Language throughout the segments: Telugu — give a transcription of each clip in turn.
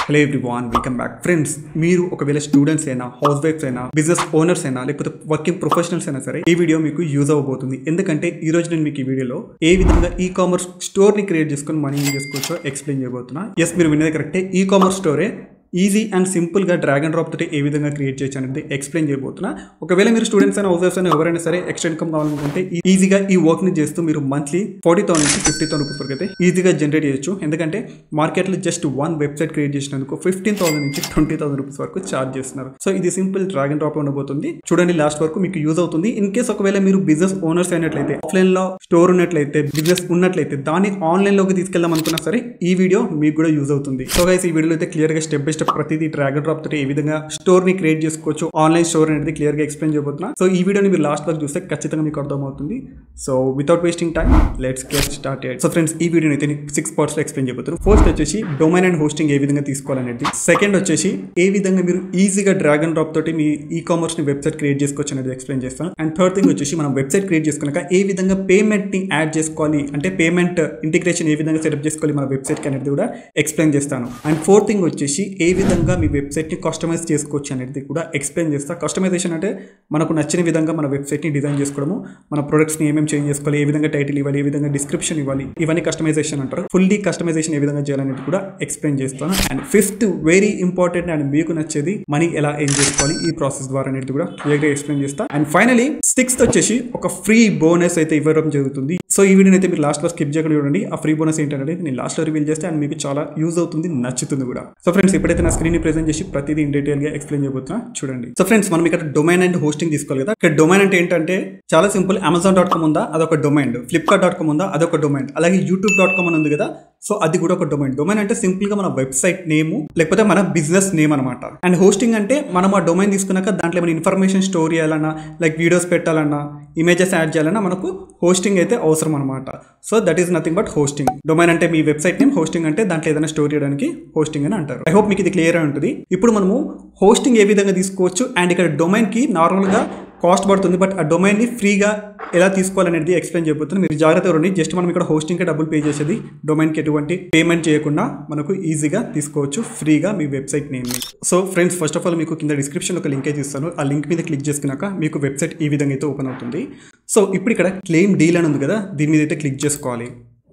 hello everyone welcome back friends మీరు ఒకవేళ స్టూడెంట్స్ అయినా హౌస్ వైఫ్స్ అయినా బిజినెస్ ఓనర్స్ అయినా లేకపోతే వర్కింగ్ ప్రొఫెషనల్స్ అయినా సరే ఈ వీడియో మీకు యూజ్ అవ్వబోతుంది ఎందుకంటే ఈ రోజు నేను మీకు ఈ వీడియోలో ఏ విధంగా ఈ కామర్స్ స్టోర్ ని క్రియేట్ చేసుకొని మనీ ఏం చేసుకోవచ్చో ఎక్స్ప్లెయిన్ చేయబోతున్నా ఎస్ మీరు వినేది కరెక్టే ఈ కామర్స్ స్టోరే ఈజీ అండ్ సింపుల్గా డ్రాగ్ అండ్ డ్రాప్ తోటి ఏ విధంగా క్రియేట్ చేయొచ్చు అనేది ఎక్స్ప్లెయిన్ చేయబోతున్నా ఒకవేళ మీరు స్టూడెంట్స్ అయినా హౌస్ వైఫ్స్ అయినా ఎవరైనా సరే ఎక్స్ట్రా ఇన్కమ్ కావాలనుకుంటే ఈ- ఈజీగా ఈ వర్క్ ని చేస్తూ మీరు మంత్లీ ఫార్టీ థౌసండ్ నుంచి ఫిఫ్టీ థౌసండ్ రూపీస్ వరకు అయితే ఈజీగా జనరేట్ చేయొచ్చు ఎందుకంటే మార్కెట్లో జస్ట్ వన్ వెబ్సైట్ క్రియేట్ చేసినందుకు ఫిఫ్టీన్ థౌసండ్ నుంచి ట్వంటీ థౌసండ్ రూపీస్ వరకు చార్జ్ చేస్తున్నారు సో ఇది సింపుల్ డ్రాగ్ అండ్ డ్రాప్ ఉండబోతుంది చూడండి లాస్ట్ వరకు మీకు యూజ్ అవుతుంది ఇన్ కేస్ ఒకవేళ మీరు బిజినెస్ ఓనర్స్ అయినట్లయితే ఆఫ్లైన్ లో స్టోర్ ఉన్నట్లయితే బిజినెస్ ఉన్నట్లయితే దాన్ని ఆన్లైన్ లోకి తీసుకెళ్దాం అనుకున్నా సరే ఈ వీడియో మీకు కూడా యూజ్ అవుతుంది సో గైస్ ఈ వీడియోలో అయితే క్లియర్ గా స్టెప్ బై స్టెప్ ప్రతిదీ డ్రాగ్ అండ్ డ్రాప్ తోటి ఏ విధంగా స్టోర్ ని క్రియేట్ చేసుకోవచ్చు ఆన్లైన్ స్టోర్ అనేది క్లియర్ గా ఎక్స్ప్లెయిన్ చేయబోతున్నా సో ఈ వీడియోని మీరు లాస్ట్ వరకు చూస్తే ఖచ్చితంగా మీకు అర్థమవుతుంది so without wasting time let's get started so friends ఈ వీడియోని అయితే సిక్స్ పార్ట్స్ లో ఎక్స్ప్లెయిన్ చేయబోతున్నారు ఫస్ట్ వచ్చేసి డొమైన్ అండ్ హోస్టింగ్ ఏ విధంగా తీసుకోవాలనేది సెకండ్ వచ్చేసి ఏ విధంగా మీరు ఈజీగా డ్రాగ్ అండ్ డ్రాప్ తోటి మీ ఈ కామర్స్ ని వెబ్సైట్ క్రియేట్ చేసుకోవచ్చు అనేది ఎక్స్ప్లెయిన్ చేస్తాను అండ్ థర్డ్ థింగ్ వచ్చేసి మనం వెబ్సైట్ క్రియేట్ చేసుకున్నాక ఏ విధంగా పేమెంట్ ని యాడ్ చేసుకోవాలి అంటే పేమెంట్ ఇంటిగ్రేషన్ ఏ విధంగా సెటప్ చేసుకోవాలి మన వెబ్సైట్ కి అనేది కూడా ఎక్స్ప్లెయిన్ చేస్తాను అండ్ ఫోర్త్ థింగ్ వచ్చేసి ఏ విధంగా మీ వెబ్సైట్ ని కస్టమైజ్ చేసుకోవచ్చు అనేది కూడా ఎక్స్ప్లెయిన్ చేస్తా కస్టమైజేషన్ అంటే మనకు నచ్చిన విధంగా మన వెబ్సైట్ ని డిజైన్ చేసుకోవడము మన ప్రొడక్ట్స్ ని ఏమేమి చేంజ్ చేసుకోవాలి ఏ విధంగా టైటిల్ ఇవ్వాలి ఏ విధంగా డిస్క్రిప్షన్ ఇవ్వాలి ఇవన్నీ కస్టమైజేషన్ అంటారు ఫుల్లీ కస్టమైజేషన్ ఏ విధంగా చేయాలనేది కూడా ఎక్స్ప్లెయిన్ చేస్తాను and fifth very important and మీకు నచ్చేది మనీ ఎలా ఏం చేసుకోవాలి ఈ ప్రాసెస్ ద్వారా అనేది కూడా క్లియర్గా ఎక్స్ప్లెయిన్ చేస్తా అండ్ ఫైనలీ సిక్స్త్ వచ్చేసి ఒక ఫ్రీ బోనస్ అయితే ఇవ్వడం జరుగుతుంది సో ఈ వీడియోని అయితే మీరు లాస్ట్ లో స్కిప్ చేయకుండా చూడండి ఆ ఫ్రీ బోనస్ ఏంటనేది నేను లాస్ట్ లో రివీల్ చేస్తే అండ్ మీకు చాలా యూజ్ అవుతుంది నచ్చుతుంది కూడా సో ఫ్రెండ్స్ ఇప్పుడైతే నా స్క్రీన్ ని ప్రెజెంట్ చేసి ప్రతిదీ ఇన్ డీటెయిల్ గా ఎక్స్ప్లెయిన్ చేయబోతున్నా చూడండి సో ఫ్రెండ్స్ మనం ఇక్కడ డొమైన్ అండ్ హోస్టింగ్ తీసుకోవాలి కదా ఇక్కడ డొమైన్ అంటే ఏంటంటే చాలా సింపుల్ అమెజాన్ డాట్ కామ్ ఉందా అదొక డొమైన్ ఫ్లిప్కార్ట్ డాట్ కామ్ ఉందా అదొక డొమైన్ అలాగే యూట్యూబ్ డాట్ కామ్ అని ఉంది కదా సో అది కూడా ఒక డొమైన్ డొమైన్ అంటే సింపుల్ గా మన వెబ్సైట్ నేమ్ లేకపోతే మన బిజినెస్ నేమ్ అనమాట అండ్ హోస్టింగ్ అంటే మనం ఆ డొమైన్ తీసుకున్నాక దాంట్లో ఏమైనా ఇన్ఫర్మేషన్ స్టోర్ చేయాలన్నా లైక్ వీడియోస్ పెట్టాలన్నా ఇమేజెస్ యాడ్ చేయాలన్నా మనకు హోస్టింగ్ అయితే అవసరం అనమాట so that is nothing but hosting domain అంటే మీ వెబ్సైట్ నేమ్ హోస్టింగ్ అంటే దాంట్లో ఏదైనా స్టోర్ చేయడానికి హోస్టింగ్ అని అంటారు ఐ హోప్ మీకు ఇది క్లియర్ ఉంటుంది ఇప్పుడు మనము హోస్టింగ్ ఏ విధంగా తీసుకోవచ్చు అండ్ ఇక్కడ డొమైన్ కి నార్మల్ గా కాస్ట్ పడుతుంది బట్ ఆ డొమైన్ ని ఫ్రీగా ఎలా తీసుకోవాలనేది ఎక్స్ప్లెయిన్ చేయబోతుంది మీరు జాగ్రత్తగా ఉండి జస్ట్ మనం ఇక్కడ హోస్టింగ్ కి డబ్బులు పే చేసేది డొమైన్ కి ఎటువంటి పేమెంట్ చేయకుండా మనకు ఈజీగా తీసుకోవచ్చు ఫ్రీగా మీ website name so friends first of all మీకు కింద డిస్క్రిప్షన్ ఒక లింక్ అయితే ఇస్తాను ఆ లింక్ మీద క్లిక్ చేసుకున్నాక మీకు వెబ్సైట్ ఈ విధంగా అయితే ఓపెన్ అవుతుంది సో ఇప్పుడు ఇక్కడ క్లెయిమ్ డీల్ అని ఉంది కదా దీని మీద అయితే క్లిక్ చేసుకోవాలి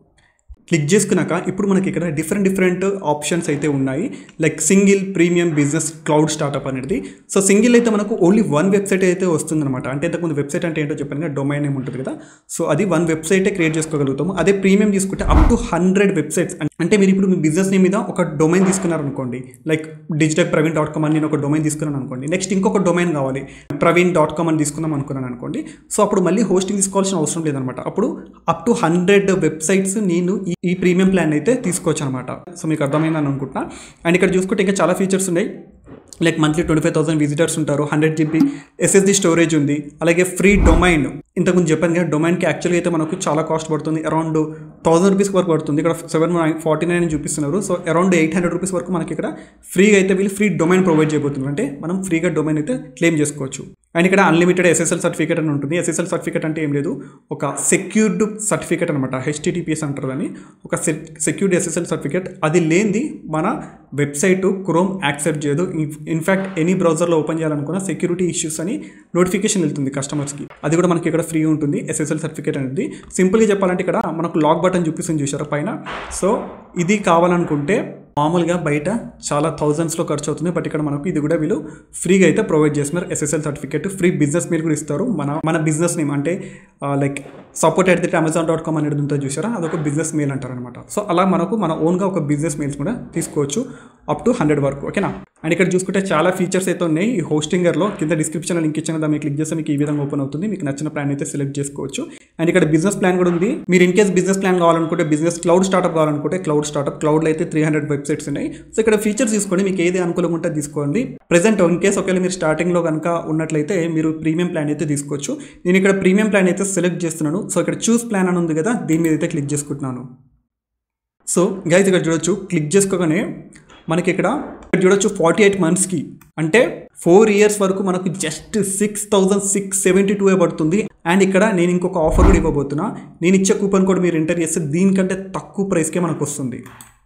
క్లిక్ చేసుకున్నాక ఇప్పుడు మనకి ఇక్కడ డిఫరెంట్ డిఫరెంట్ ఆప్షన్స్ అయితే ఉన్నాయి like single premium business cloud startup అనేది సో సింగిల్ అయితే మనకు ఓన్లీ వన్ వెబ్సైట్ అయితే వస్తుందన్నమాట అంటే ఇంతకుముందు వెబ్సైట్ అంటే ఏంటో చెప్పాను కదా డొమైన్ ఏమి ఉంటుంది కదా సో అది వన్ వెబ్సైటే క్రియేట్ చేసుకోగలుగుతాము అదే ప్రీమియం తీసుకుంటే అప్ టు హండ్రెడ్ వెబ్సైట్స్ అంటే మీరు ఇప్పుడు మీ బిజినెస్ నేమ్ మీద ఒక డొమైన్ తీసుకున్నారు అనుకోండి like digital Praveen dot com అని నేను ఒక డొమైన్ తీసుకున్నాను అనుకోండి నెక్స్ట్ ఇంకొక డొమైన్ కావాలి ప్రవీణ్ డాట్ కామ్ అని తీసుకుందాం అనుకున్నాను అనుకోండి సో అప్పుడు మళ్ళీ హోస్టింగ్ తీసుకోవాల్సిన అవసరం లేదనమాట అప్పుడు అప్ టు హండ్రెడ్ వెబ్సైట్స్ నేను ఈ- ఈ ప్రీమియం ప్లాన్ అయితే తీసుకోవచ్చు అనమాట సో మీకు అర్థమైందని అనుకుంటున్నా అండ్ ఇక్కడ చూసుకుంటే ఇంకా చాలా ఫీచర్స్ ఉన్నాయి like monthly twenty five thousand visitors ఉంటారు హండ్రెడ్ జీబీ ఎస్ఎస్డి స్టోరేజ్ ఉంది అలాగే ఫ్రీ డొమైన్ ఇంతకుముందు చెప్పాను కదా డొమైన్కి యాక్చువల్గా అయితే మనకు చాలా కాస్ట్ పడుతుంది అరౌండ్ థౌసండ్ రూపీస్ వరకు పడుతుంది ఇక్కడ సెవెన్ ఫార్టీ నైన్ చూపిస్తున్నారు so around eight hundred rupees వరకు మనకి ఇక్కడ ఫ్రీగా అయితే వీళ్ళు ఫ్రీ డొమైన్ ప్రొవైడ్ చేయబోతున్నారు అంటే మనం ఫ్రీగా డొమైన్ అయితే క్లెయిమ్ చేసుకోవచ్చు అండ్ ఇక్కడ అన్లిమిటెడ్ ఎస్ఎస్ఎల్ సర్టిఫికేట్ అని ఉంటుంది ఎస్ఎస్ఎల్ సర్టిఫికేట్ అంటే ఏం లేదు ఒక సెక్యూర్డ్ సర్టిఫికేట్ అనమాట హెచ్టిటిపిఎస్ అంటారు అని ఒక సెక్యూర్డ్ ఎస్ఎస్ఎల్ సర్టిఫికేట్ అది లేనిది మన వెబ్సైట్ క్రోమ్ యాక్సెప్ట్ చేయదు ఇన్ఫాక్ట్ ఎనీ బ్రౌజర్లో ఓపెన్ చేయాలనుకున్న సెక్యూరిటీ ఇష్యూస్ అని నోటిఫికేషన్ వెళ్తుంది కస్టమర్స్కి అది కూడా మనకి ఇక్కడ ఫ్రీ ఉంటుంది ఎస్ఎస్ఎల్ సర్టిఫికేట్ అనేది సింపుల్గా చెప్పాలంటే ఇక్కడ మనకు లాక్ బటన్ చూపిస్తుంది చూసారా పైన సో ఇది కావాలనుకుంటే మామూలుగా బయట చాలా థౌజండ్స్లో ఖర్చు అవుతుంది బట్ ఇక్కడ మనకు ఇది కూడా వీళ్ళు ఫ్రీగా అయితే ప్రొవైడ్ చేస్తున్నారు ఎస్ఎస్ఎల్ సర్టిఫికేట్ ఫ్రీ బిజినెస్ మీరు కూడా ఇస్తారు మన మన బిజినెస్ నేమ్ అంటే లైక్ సపోర్ట్ ఎడితే అమెజాన్ డాట్ కామ్ అనేది ఉంటుంది చూసారా అదొక బిజినెస్ మెయిల్ అంటారు అనమాట సో అలా మనకు మన ఓన్గా ఒక బిజినెస్ మెయిల్స్ కూడా తీసుకోవచ్చు అప్ టు హండ్రెడ్ వరకు ఓకేనా అండ్ ఇక్కడ చూసుకుంటే చాలా ఫీచర్స్ అయితే ఉన్నాయి ఈ హోస్టింగర్లో కింద డిస్క్రిప్షన్ లింక్ ఇచ్చిన దాన్ని క్లిక్ చేస్తే మీకు ఈ విధంగా ఓపెన్ అవుతుంది మీకు నచ్చిన ప్లాన్ అయితే సెలెక్ట్ చేసుకోవచ్చు అండ్ ఇక్కడ బిజినెస్ ప్లాన్ కూడా ఉంది మీరు ఇన్ కేస్ బిజినెస్ ప్లాన్ కావాలనుకుంటే బిజినెస్ క్లౌడ్ స్టార్ట్అప్ కావాలనుకుంటే క్లౌడ్ స్టార్ట్అప్ క్లౌడ్లో అయితే త్రీ హండ్రెడ్ వెబ్సైట్స్ ఉన్నాయి సో ఇక్కడ ఫీచర్స్ తీసుకోండి మీకు ఏది అనుకూలంగా ఉంటే తీసుకోండి ప్రెసెంట్ ఇన్ కేస్ ఒకవేళ మీరు స్టార్టింగ్లో కనుక ఉన్నట్లయితే మీరు ప్రీమియం ప్లాన్ అయితే తీసుకోవచ్చు నేను ఇక్కడ ప్రీమియం ప్లాన్ అయితే సెలెక్ట్ చేస్తున్నాను సో ఇక్కడ చూస్ ప్లాన్ అని ఉంది కదా దీని మీద అయితే క్లిక్ చేసుకుంటున్నాను సో గైజ్ ఇక్కడ చూడొచ్చు క్లిక్ చేసుకోగానే మనకి ఇక్కడ ఇక్కడ చూడొచ్చు ఫార్టీ ఎయిట్ మంత్స్కి అంటే ఫోర్ ఇయర్స్ వరకు మనకు just six thousand six seventy two పడుతుంది అండ్ ఇక్కడ నేను ఇంకొక ఆఫర్ కూడా ఇవ్వబోతున్నా నేను ఇచ్చే కూపన్ కోడ్ మీరు ఎంటర్ చేస్తే దీనికంటే తక్కువ ప్రైస్కే మనకు వస్తుంది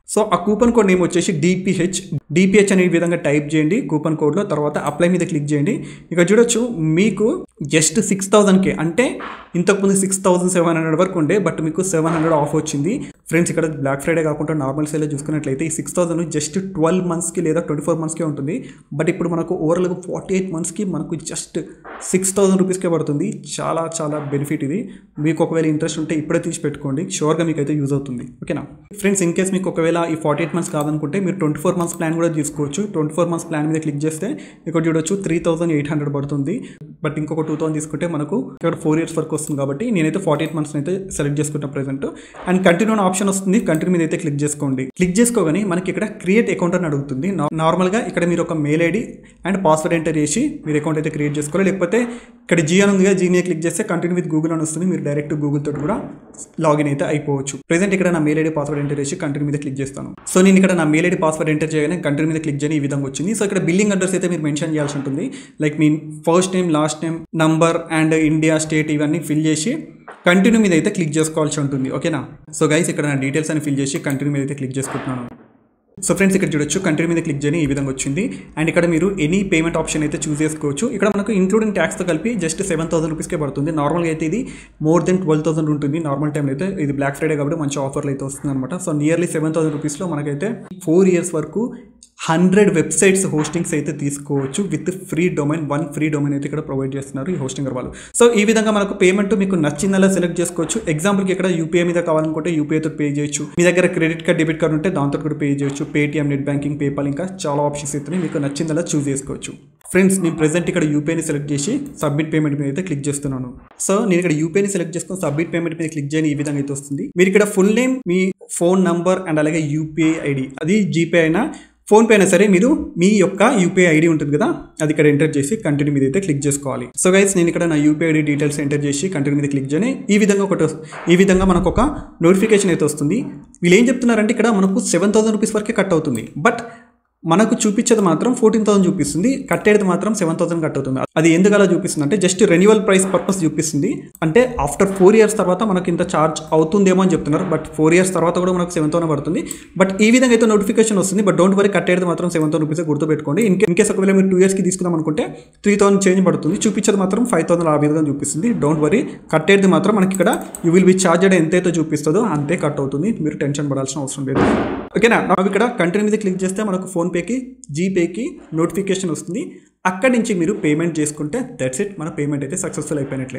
సో ఆ కూపన్ కోడ్ నేమ్ వచ్చేసి డిపిహెచ్ డిపిహెచ్ అనే విధంగా టైప్ చేయండి కూపన్ కోడ్లో తర్వాత అప్లై మీద క్లిక్ చేయండి ఇక చూడొచ్చు మీకు జస్ట్ సిక్స్ థౌసండ్కే అంటే ఇంతకుముందు సిక్స్ థౌసండ్ సెవెన్ హండ్రెడ్ వరకు ఉండే బట్ మీకు సెవెన్ హండ్రెడ్ ఆఫ్ వచ్చింది ఫ్రెండ్స్ ఇక్కడ బ్లాక్ ఫ్రైడే కాకుండా నార్మల్ సేల్ చూసుకున్నట్లయితే ఈ సిక్స్ థౌసండ్ జస్ట్ ట్వెల్వ్ మంత్స్కి లేదా ట్వంటీ ఫోర్ మంత్స్కే ఉంటుంది బట్ ఇప్పుడు మనకు ఓవరాల్గా ఫార్టీ ఎయిట్ మంత్స్కి మనకు జస్ట్ సిక్స్ థౌసండ్ రూపీస్కే పడుతుంది చాలా చాలా బెనిఫిట్ ఇది మీకు ఒకవేళ ఇంట్రెస్ట్ ఉంటే ఇప్పుడే తీసి పెట్టుకోండి షూర్గా మీకు అయితే యూజ్ అవుతుంది ఓకేనా ఫ్రెండ్స్ ఇన్ కేస్ మీకు ఒకవేళ ఈ ఫార్టీ ఎయిట్ మంత్స్ కాదనుకుంటే మీరు ట్వంటీ ఫోర్ మంత్స్ ప్లాన్ కూడా తీసుకోవచ్చు ట్వంటీ ఫోర్ మంత్స్ ప్లాన్ మీద క్లిక్ చేస్తే ఇక్కడ చూడొచ్చు త్రీ థౌసండ్ ఎయిట్ హండ్రెడ్ పడుతుంది బట్ ఇంకొక టూ థౌసండ్ తీసుకుంటే మనకు ఇక్కడ ఫోర్ ఇయర్స్ వరకు వస్తుంది కాబట్టి నేనైతే ఫార్టీ ఎయిట్ మంత్స్ అయితే సెలెక్ట్ చేసుకుంటాను ప్రెసెంట్ అండ్ కంటిన్యూ అనే ఆప్షన్ వస్తుంది కంటిన్యూ మీద అయితే క్లిక్ చేసుకోండి క్లిక్ చేసుకోగానే మనకి ఇక్కడ క్రియేట్ అకౌంట్ అని అడుగుతుంది నా- నార్మల్గా ఇక్కడ మీరు ఒక mail ID and password enter చేసి మీరు అకౌంట్ అయితే క్రియేట్ చేసుకోవాలి లేకపోతే ఇక్కడ జీ అని ఉందిగా జీని క్లిక్ చేస్తే కంటిన్యూ విత్ గూగుల్ అని వస్తుంది మీరు డైరెక్ట్ గూగుల్ తోటి కూడా లాగిన్ అయితే అయిపోవచ్చు ప్రెసెంట్ ఇక్కడ నా మెయిల్ ఐడి పాస్వర్డ్ ఎంటర్ చేసి కంటిన్యూ మీద క్లిక్ చేస్తాను సో నేను ఇక్కడ నా మెయిల్ ఐడి పాస్వర్డ్ ఎంటర్ చేయగానే కంటిన్యూ మీద క్లిక్ చేయని ఈ విధంగా వచ్చింది సో ఇక్కడ బిల్లింగ్ అడ్రస్ అయితే మీరు మెన్షన్ చేయాల్సి ఉంటుంది లైక్ మీ first name last name number and India state ఇవన్నీ ఫిల్ చేసి కంటిన్యూ మీద అయితే క్లిక్ చేసుకోవాల్సి ఉంటుంది ఓకేనా సో గైస్ ఇక్కడ నా డీటెయిల్స్ అని ఫిల్ చేసి కంటిన్యూ మీద అయితే క్లిక్ చేసుకుంటున్నాను సో ఫ్రెండ్స్ ఇక్కడ చూడొచ్చు కంట్రీ మీద క్లిక్ చేయని ఈ విధంగా వచ్చింది అండ్ ఇక్కడ మీరు ఎనీ పేమెంట్ ఆప్షన్ అయితే చూస్ చేసుకోవచ్చు ఇక్కడ మనకు ఇంక్లూడింగ్ ట్యాక్స్తో కలిపి జస్ట్ సెవెన్ థౌసండ్ రూపీస్కే పడుతుంది నార్మల్గా అయితే ఇది మోర్ దెన్ ట్వెల్వ్ థౌసండ్ ఉంటుంది నార్మల్ టైం అయితే ఇది బ్లాక్ ఫ్రైడే కాబట్టి మంచి ఆఫర్లు అయితే వస్తుంది అనమాట సో నియర్లీ సెవెన్ థౌసండ్ రూపీస్లో మనకైతే ఫోర్ ఇయర్స్ వరకు హండ్రెడ్ వెబ్సైట్స్ హోస్టింగ్స్ అయితే తీసుకోవచ్చు with free domain one free domain అయితే ఇక్కడ ప్రొవైడ్ చేస్తున్నారు ఈ హోస్టింగర్ వాళ్ళు సో ఈ విధంగా మనకు పేమెంట్ మీకు నచ్చిందలా సెలెక్ట్ చేసుకోవచ్చు ఎగ్జాంపుల్కి ఇక్కడ యూపీఐ మీద కావాలనుకుంటే యూపీఐ తో పే చేయొచ్చు మీ దగ్గర క్రెడిట్ కార్డ్ డెబిట్ కార్డ్ ఉంటే దాంతో కూడా పే చేయొచ్చు పేటీఎం నెట్ బ్యాంకింగ్ పేపాల్ ఇంకా చాలా ఆప్షన్స్ అయితే మీకు నచ్చిందలా చూస్ చేసుకోవచ్చు ఫ్రెండ్స్ నేను ప్రెసెంట్ ఇక్కడ యూపీఐని సెలెక్ట్ చేసి సబ్మిట్ పేమెంట్ మీద అయితే క్లిక్ చేస్తున్నాను సో నేను ఇక్కడ యూపీఐని సెలెక్ట్ చేసుకొని సబ్మిట్ పేమెంట్ మీద క్లిక్ చేయని ఈ విధంగా అయితే వస్తుంది మీరు ఇక్కడ ఫుల్ నేమ్ మీ ఫోన్ నంబర్ అండ్ అలాగే యూపీఐ ఐడి అది జీపే అయినా ఫోన్పే అయినా సరే మీరు మీ యొక్క యూపీఐ ఐడి ఉంటుంది కదా అది ఇక్కడ ఎంటర్ చేసి కంటిన్యూ మీద అయితే క్లిక్ చేసుకోవాలి సో గైస్ నేను ఇక్కడ నా యూపీఐ ఐడి డీటెయిల్స్ ఎంటర్ చేసి కంటిన్యూ మీద క్లిక్ చేయని ఈ విధంగా ఒకటి వస్- ఈ విధంగా మనకు ఒక నోటిఫికేషన్ అయితే వస్తుంది వీళ్ళు ఏం చెప్తున్నారంటే ఇక్కడ మనకు సెవెన్ థౌసండ్ రూపీస్ వరకే కట్ అవుతుంది బట్ మనకు చూపించేది మాత్రం ఫోర్టీన్ థౌసండ్ చూపిస్తుంది కట్టేది మాత్రం సెవెన్ థౌసండ్ కట్ అవుతుంది అది ఎందుకు అలా చూపిస్తుంది అంటే జస్ట్ రెన్యువల్ ప్రైస్ పర్పస్ చూపిస్తుంది అంటే ఆఫ్టర్ ఫోర్ ఇయర్స్ తర్వాత మనకి ఇంత ఛార్జ్ అవుతుందేమో అని చెప్తున్నారు బట్ ఫోర్ ఇయర్స్ తర్వాత కూడా మనకు సెవెన్ థౌసండ్ పడుతుంది బట్ ఈ విధంగా అయితే నోటిఫికేషన్ వస్తుంది బట్ డోంట్ వరీ కట్టేది మాత్రం సెవెన్ థౌసండ్ రూపీస్ గుర్తుపెట్టుకోండి ఇన్ ఇన్ కేస్ ఒకవేళ మీరు టూ ఇయర్స్కి తీసుకుందాం అనుకుంటే త్రీ థౌసండ్ చేంజ్ పడుతుంది చూపించేది మాత్రం ఫైవ్ థౌసండ్ ఆ విధంగా చూపిస్తుంది డోంట్ వరీ కట్టేది మాత్రం మనకి ఇక్కడ యూ విల్ బి ఛార్జెడ్ ఎంతైతే చూపిస్తుందో అంతే కట్ అవుతుంది మీరు టెన్షన్ పడాల్సిన అవసరం లేదు ఓకేనా ನಾವು ఇక్కడ కంటిన్యూ మీద క్లిక్ చేస్తే మనకు ఫోన్పేకి జీపేకి నోటిఫికేషన్ వస్తుంది అక్కడి నుంచి మీరు పేమెంట్ చేసుకుంటే దట్స్ ఇట్ మన పేమెంట్ అయితే సక్సెస్ఫుల్ అయిపోయినట్లే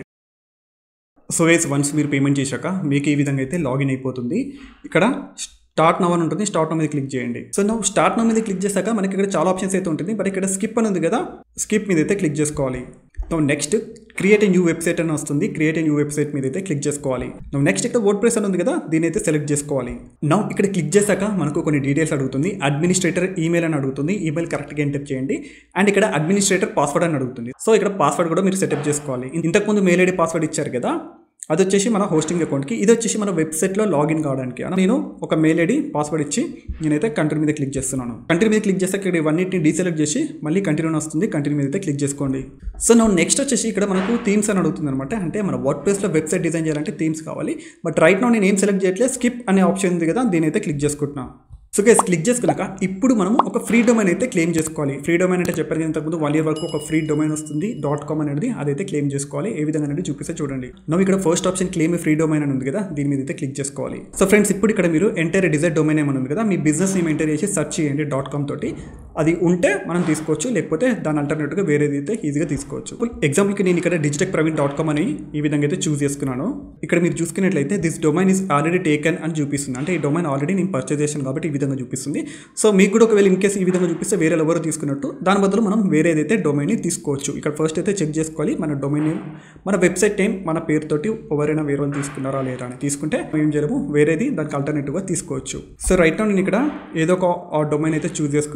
సో వేస్ వన్స్ మీరు పేమెంట్ చేశాక మీకు ఈ విధంగా అయితే లాగిన్ అయిపోతుంది ఇక్కడ స్టార్ట్ నవ్ అని ఉంటుంది స్టార్ట్ నవ్ మీద క్లిక్ చేయండి సో నువ్వు స్టార్ట్ నవ్ మీద క్లిక్ చేశాక మనకి ఇక్కడ చాలా ఆప్షన్స్ అయితే ఉంటుంది బట్ ఇక్కడ స్కిప్ అని ఉంది కదా స్కిప్ మీద అయితే క్లిక్ చేసుకోవాలి నువ్వు next create a new website అని వస్తుంది క్రియేట్ ఏ న్యూ వెబ్సైట్ మీద అయితే క్లిక్ చేసుకోవాలి నువ్వు నెక్స్ట్ ఇక్కడ వర్డ్ ప్రెస్ అని ఉంది కదా దీని అయితే సెలెక్ట్ చేసుకోవాలి నౌ ఇక్కడ క్లిక్ చేశాక మనకు కొన్ని డీటెయిల్స్ అడుగుతుంది అడ్మినిస్ట్రేటర్ ఈమెయిల్ అని అడుగుతుంది ఈమెయిల్ కరెక్ట్గా ఎంటర్ చేయండి అండ్ ఇక్కడ అడ్మినిస్ట్రేటర్ పాస్వర్డ్ అని అడుగుతుంది సో ఇక్కడ పాస్వర్డ్ కూడా మీరు సెటప్ చేసుకోవాలి ఇంతకుముందు మెయిల్ ఐడి పాస్వర్డ్ ఇచ్చారు కదా అది వచ్చేసి మన హోస్టింగ్ అకౌంట్కి ఇది వచ్చేసి మన వెబ్సైట్లో లాగిన్ కావడానికి అన్న నేను ఒక మెయిల్ ఐడి పాస్వర్డ్ ఇచ్చి నేనైతే కంటిన్యూ మీద క్లిక్ చేస్తున్నాను కంటిన్యూ మీద క్లిక్ చేస్తే ఇక్కడ ఇవన్నిటిని డీసెలెక్ట్ చేసి మళ్ళీ కంటిన్యూ అని వస్తుంది కంటిన్యూ మీద అయితే క్లిక్ చేసుకోండి సో నా నెక్స్ట్ వచ్చేసి ఇక్కడ మనకు థీమ్స్ అని అడుగుతుంది అనమాట అంటే మన వర్డ్ ప్లేస్లో వెబ్సైట్ డిజైన్ చేయాలంటే థీమ్స్ కావాలి బట్ రైట్ నో నేను ఏం సెలెక్ట్ చేయట్లేదు స్కిప్ అనే ఆప్షన్ ఉంది కదా దీని అయితే క్లిక్ చేసుకుంటున్నాను సో గైస్ క్లిక్ చేసుకున్నాక ఇప్పుడు మనము ఒక ఫ్రీ డొమైన్ అయితే క్లెయిమ్ చేసుకోవాలి ఫ్రీ డొమైన్ అంటే చెప్పారు కదా ఇంతకుముందు వన్ ఇయర్ వరకు ఒక ఫ్రీ డొమైన్ వస్తుంది డాట్ కామ్ అనేది అదైతే క్లెయిమ్ చేసుకోవాలి ఏ విధంగా అనేది చూపిస్తే చూడండి నువ్వు ఇక్కడ first option claim free domain అని ఉంది కదా దీని మీద అయితే క్లిక్ చేసుకోవాలి సో ఫ్రెండ్స్ ఇప్పుడు ఇక్కడ మీరు ఎంటర్ డిజైర్ డొమైన్ ఏమని ఉంది కదా మీ బిజినెస్ నేమ్ ఎంటర్ చేసి సెర్చ్ చేయండి డాట్ కామ్ తోటి అది ఉంటే మనం తీసుకోవచ్చు లేకపోతే దాని అల్టర్నేట్గా వేరేది అయితే ఈజీగా తీసుకోవచ్చు ఎగ్జాంపుల్కి నేను ఇక్కడ డిజిటెక్ ప్రవీణ్ డాట్ కామ్ అని ఈ విధంగా అయితే చూస్ చేసుకున్నాను ఇక్కడ మీరు చూసుకున్నట్లయితే this domain is already taken అని చూపిస్తుంది అంటే ఈ డొమైన్ ఆల్రెడీ నేను పర్చేస్ చేశాను కాబట్టి ఈ విధంగా చూపిస్తుంది సో మీకు కూడా ఒకవేళ ఇన్ కేసు ఈ విధంగా చూపిస్తే వేరే ఎవరో తీసుకున్నట్టు దాని బదులు మనం వేరేదైతే డొమైన్ని తీసుకోవచ్చు ఇక్కడ ఫస్ట్ అయితే చెక్ చేసుకోవాలి మన డొమైన్ నేమ్ మన వెబ్సైట్ నేమ్ మన పేరుతోటి ఎవరైనా వేరే వాళ్ళు తీసుకున్నారా లేదా అని తీసుకుంటే మేము ఏం చేయము వేరేది దానికి ఆల్టర్నేటివ్గా తీసుకోవచ్చు సో రైట్ నౌ నేను ఇక్కడ ఏదో ఒక డొమైన్ అయితే చూస్ చేసుకుంటున్నాను ప్రెసెంట్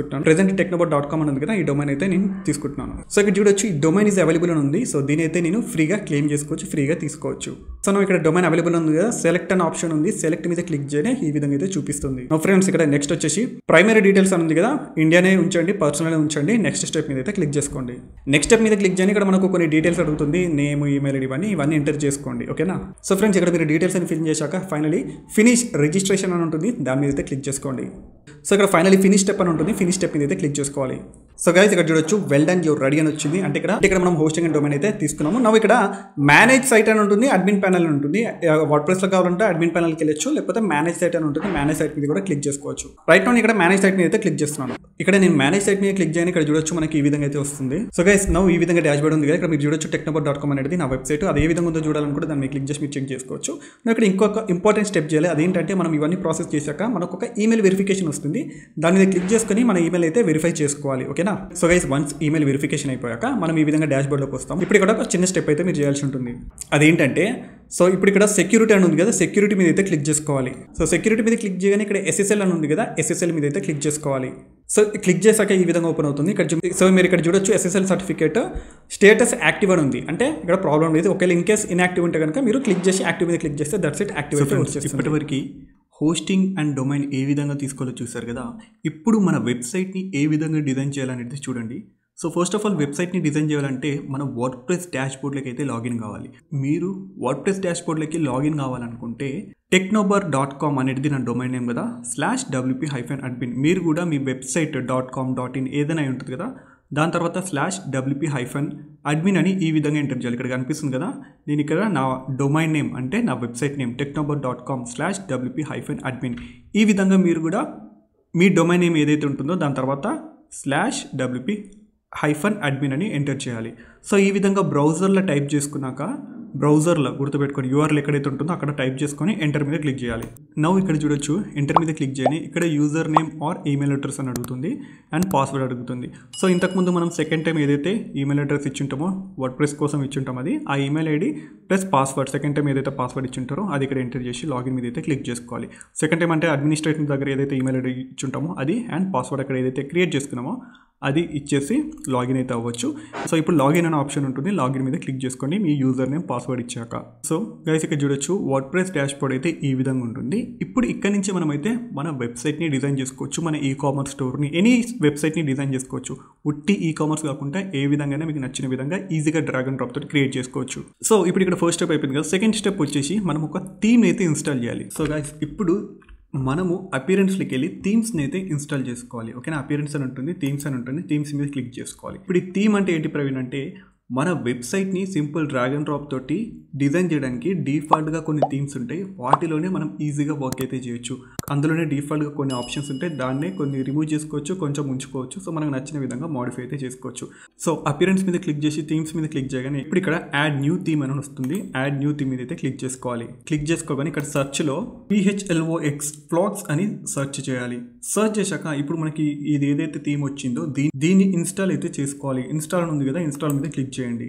చూడండి టెక్నోబోట్ డాట్ కామ్ అని ఉంది కదా ఈ డొమైన్ అయితే నేను తీసుకుంటున్నాను సో ఇక్కడ చూడొచ్చు ఈ డొమైన్ ఈజ్ అవైలబుల్ అని ఉంది సో దీని అయితే నేను ఫ్రీగా క్లెయిమ్ చేసుకోవచ్చు ఫ్రీగా తీసుకోవచ్చు సో మనం ఇక్కడ డొమైన్ అవైలబుల్ ఉంది కదా సెలెక్ట్ అనే ఆప్షన్ ఉంది సెలెక్ట్ మీద క్లిక్ చేయనే ఈ విధంగా అయితే చూపిస్తుంది నా ఫ్రెండ్స్ ఇక్కడ నెక్స్ట్ వచ్చేసి ప్రైమరీ డీటెయిల్స్ అని ఉంది కదా ఇండియానే ఉంచండి పర్సనల్ ఉంచండి నెక్స్ట్ స్టెప్ మీద అయితే క్లిక్ చేసుకోండి నెక్స్ట్ స్టెప్ మీద క్లిక్ చేయని ఇక్కడ మనకు కొన్ని డీటెయిల్స్ అడుగుతుంది నేమ్ ఈమెయిల్ ఐడి ఇవన్నీ ఇవన్నీ ఎంటర్ చేసుకోండి ఓకేనా సో ఫ్రెండ్స్ ఇక్కడ మీరు డీటెయిల్స్ అని ఫిల్ చేశాక ఫైనలీ ఫినిష్ రిజిస్ట్రేషన్ అని ఉంటుంది దాని మీద అయితే క్లిక్ చేసుకోండి సో ఇక్కడ ఫైనలీ ఫినిష్ స్టెప్ అని ఉంటుంది ఫినిష్ స్టెప్ మీద అయితే క్లిక్ చేసుకోవాలి సో గైస్ ఇక్కడ చూడొచ్చు వెల్ డన్ యువర్ రెడీ అని వచ్చింది అంటే ఇక్కడ ఇక్కడ మనం హోస్టింగ్ అండ్ డొమైన్ అయితే తీసుకున్నాము ನಾವು ఇక్కడ మేనేజ్ సైట్ అని ఉంటుంది అడ్మిన్ ప్యానల్ అని ఉంటుంది వర్డ్ ప్రెస్లో కావాలంటే అడ్మిన్ ప్యానల్కి వెళ్ళొచ్చు లేకపోతే మేనేజ్ సైట్ అని ఉంటుంది మేనేజ్ సైట్ మీద కూడా క్లిక్ చేసుకోవచ్చు రైట్ నౌ ఇక్కడ మేనేజ్ సైట్ మీద అయితే క్లిక్ చేస్తున్నాను ఇక్కడ నేను మేనేజ్ సైట్ మీద క్లిక్ చేయని ఇక్కడ చూడొచ్చు మనకి ఈ విధంగా అయితే వస్తుంది సో గైస్ నవ్వు ఈ విధంగా డాష్ బోర్డ్ ఉంది కదా ఇక్కడ మీరు చూడొచ్చు టెక్నోబర్ డాట్ కామ్ అనేది నా వెబ్సైట్ అది ఏ విధంగా ఉందో చూడాలనుకుంటే దాన్ని మీరు క్లిక్ చేసి మీరు చెక్ చేసుకోవచ్చు నేను ఇక్కడ ఇంకొక ఇంపార్టెంట్ స్టెప్ చేయాలి అదేంటంటే మనం ఇవన్నీ ప్రాసెస్ చేశాక మనకు ఒక ఈమెయిల్ వెరిఫికేషన్ వస్తుంది దాని మీద క్లిక్ చేసుకొని మన ఈమెయిల్ అయితే వెరిఫై చేసుకోవాలి ఓకేనా so guys once email verification అయిపోయాక మనం ఈ విధంగా డాష్ బోర్డ్లోకి వస్తాం ఇప్పుడు ఇక్కడ ఒక చిన్న స్టెప్ అయితే మీరు చేయాల్సి ఉంటుంది అదేంటంటే సో ఇప్పుడు ఇక్కడ సెక్యూరిటీ అని ఉంది కదా సెక్యూరిటీ మీద అయితే క్లిక్ చేసుకోవాలి సో సెక్యూరిటీ మీద క్లిక్ చేయగానే ఇక్కడ ఎస్ఎస్ఎల్ అని ఉంది కదా ఎస్ఎస్ఎల్ మీద అయితే క్లిక్ చేసుకోవాలి సో క్లిక్ చేశాక ఈ విధంగా ఓపెన్ అవుతుంది ఇక్కడ చూ- సో మీరు ఇక్కడ చూడొచ్చు ఎస్ఎస్ఎల్ సర్టిఫికేట్ స్టేటస్ యాక్టివ్ అని ఉంది అంటే ఇక్కడ ప్రాబ్లం లేదు ఒకవేళ ఇన్ కేస్ ఇన్యాక్టివ్ ఉంటే కనుక మీరు క్లిక్ చేసి యాక్టివ్ మీద క్లిక్ చేస్తే దట్స్ ఇట్ యాక్టివ్ అయితే వచ్చేస్తుంది ఇప్పటివరకు హోస్టింగ్ అండ్ డొమైన్ ఏ విధంగా తీసుకోవాలో చూసారు కదా ఇప్పుడు మన వెబ్సైట్ని ఏ విధంగా డిజైన్ చేయాలనేది చూడండి సో ఫస్ట్ ఆఫ్ ఆల్ వెబ్సైట్ని డిజైన్ చేయాలంటే మనం వర్డ్ ప్రెస్ డాష్ బోర్డ్లకి అయితే లాగిన్ కావాలి మీరు వర్డ్ ప్రెస్ డాష్ బోర్డ్లకి లాగిన్ కావాలనుకుంటే టెక్నోబర్ డాట్ కామ్ అనేది నా డొమైన్ నేమ్ కదా స్లాష్ డబ్ల్యూపీ హైఫెన్ అడ్మిన్ మీరు కూడా మీ website dot com dot in ఏదైనా అయి ఉంటుంది కదా దాని తర్వాత స్లాష్ డబ్ల్యూపీ హైఫన్ అడ్మిన్ అని ఈ విధంగా ఎంటర్ చేయాలి ఇక్కడ కనిపిస్తుంది కదా నేను ఇక్కడ నా డొమైన్ నేమ్ అంటే నా website name Technobar dot com slash WP hyphen admin ఈ విధంగా మీరు కూడా మీ డొమైన్ నేమ్ ఏదైతే ఉంటుందో దాని తర్వాత స్లాష్ డబ్ల్యూపీ హైఫన్ అడ్మిన్ అని ఎంటర్ చేయాలి సో ఈ విధంగా బ్రౌజర్లో టైప్ చేసుకున్నాక బ్రౌజర్లో గుర్తుపెట్టుకొని యూఆర్ఎల్ ఎక్కడైతే ఉంటుందో అక్కడ టైప్ చేసుకొని ఎంటర్ మీద క్లిక్ చేయాలి నవ్వు ఇక్కడ చూడొచ్చు ఎంటర్ మీద క్లిక్ చేయని ఇక్కడ user name or email address అని అడుగుతుంది అండ్ పాస్వర్డ్ అడుగుతుంది సో ఇంతకుముందు మనం సెకండ్ టైం ఏదైతే ఈమెయిల్ అడ్రస్ ఇచ్చుంటామో వర్డ్ ప్రెస్ కోసం ఇచ్చుంటాం అది ఆ email ID plus password second time ఏదైతే పాస్వర్డ్ ఇచ్చుంటారో అది ఇక్కడ ఎంటర్ చేసి లాగిన్ మీద అయితే క్లిక్ చేసుకోవాలి సెకండ్ టైం అంటే అడ్మినిస్ట్రేటర్ దగ్గర ఏదైతే ఈమెయిల్ ఐడి ఇచ్చుంటామో అది అండ్ పాస్వర్డ్ అక్కడ ఏదైతే క్రియేట్ చేసుకున్నామో అది ఇచ్చేసి లాగిన్ అయితే అవ్వచ్చు సో ఇప్పుడు లాగిన్ అనే ఆప్షన్ ఉంటుంది లాగిన్ మీద క్లిక్ చేసుకోండి మీ యూజర్ నేమ్ పాస్వర్డ్ ఇచ్చాక సో గైస్ ఇక్కడ చూడొచ్చు వర్డ్ ప్రెస్ డాష్ బోర్డ్ అయితే ఈ విధంగా ఉంటుంది ఇప్పుడు ఇక్కడ నుంచి మనం అయితే మన వెబ్సైట్ని డిజైన్ చేసుకోవచ్చు మన ఈ కామర్స్ స్టోర్ని ఎనీ వెబ్సైట్ని డిజైన్ చేసుకోవచ్చు ఉట్టి ఈ కామర్స్ కాకుండా ఏ విధంగా మీకు నచ్చిన విధంగా ఈజీగా డ్రాగ్ అండ్ డ్రాప్ తోటి క్రియేట్ చేసుకోవచ్చు సో ఇప్పుడు ఇక్కడ ఫస్ట్ స్టెప్ అయిపోయింది కదా సెకండ్ స్టెప్ వచ్చేసి మనం ఒక థీమ్ అయితే ఇన్స్టాల్ చేయాలి సో గైస్ ఇప్పుడు మనము అపియరెన్స్లోకి వెళ్ళి థీమ్స్ని అయితే ఇన్స్టాల్ చేసుకోవాలి ఓకేనా అపియరెన్స్ అని ఉంటుంది థీమ్స్ అని ఉంటుంది థీమ్స్ మీద క్లిక్ చేసుకోవాలి ఇప్పుడు ఈ థీమ్ అంటే ఏంటి ప్రవీణ్ అంటే మన వెబ్సైట్ని సింపుల్ డ్రాగ్ అండ్ డ్రాప్ తోటి డిజైన్ చేయడానికి డిఫాల్ట్గా కొన్ని థీమ్స్ ఉంటాయి వాటిలోనే మనం ఈజీగా వర్క్ అయితే చేయొచ్చు అందులోనే డిఫాల్ట్గా కొన్ని ఆప్షన్స్ ఉంటాయి దాన్నే కొన్ని రిమూవ్ చేసుకోవచ్చు కొంచెం ఉంచుకోవచ్చు సో మనకు నచ్చిన విధంగా మాడిఫై అయితే చేసుకోవచ్చు సో అపియరెన్స్ మీద క్లిక్ చేసి థీమ్స్ మీద క్లిక్ చేయగానే ఇప్పుడు ఇక్కడ యాడ్ న్యూ థీమ్ అని వస్తుంది యాడ్ న్యూ థీమ్ మీద అయితే క్లిక్ చేసుకోవాలి క్లిక్ చేసుకోగానే ఇక్కడ సెర్చ్లో పిహెచ్ఎల్ఓ ఎక్స్ ఫ్లాగ్స్ అని సెర్చ్ చేయాలి సెర్చ్ చేశాక ఇప్పుడు మనకి ఇది ఏదైతే థీమ్ వచ్చిందో దీ- దీన్ని ఇన్స్టాల్ అయితే చేసుకోవాలి ఇన్స్టాల్ అని ఉంది కదా ఇన్స్టాల్ మీద క్లిక్ చేయండి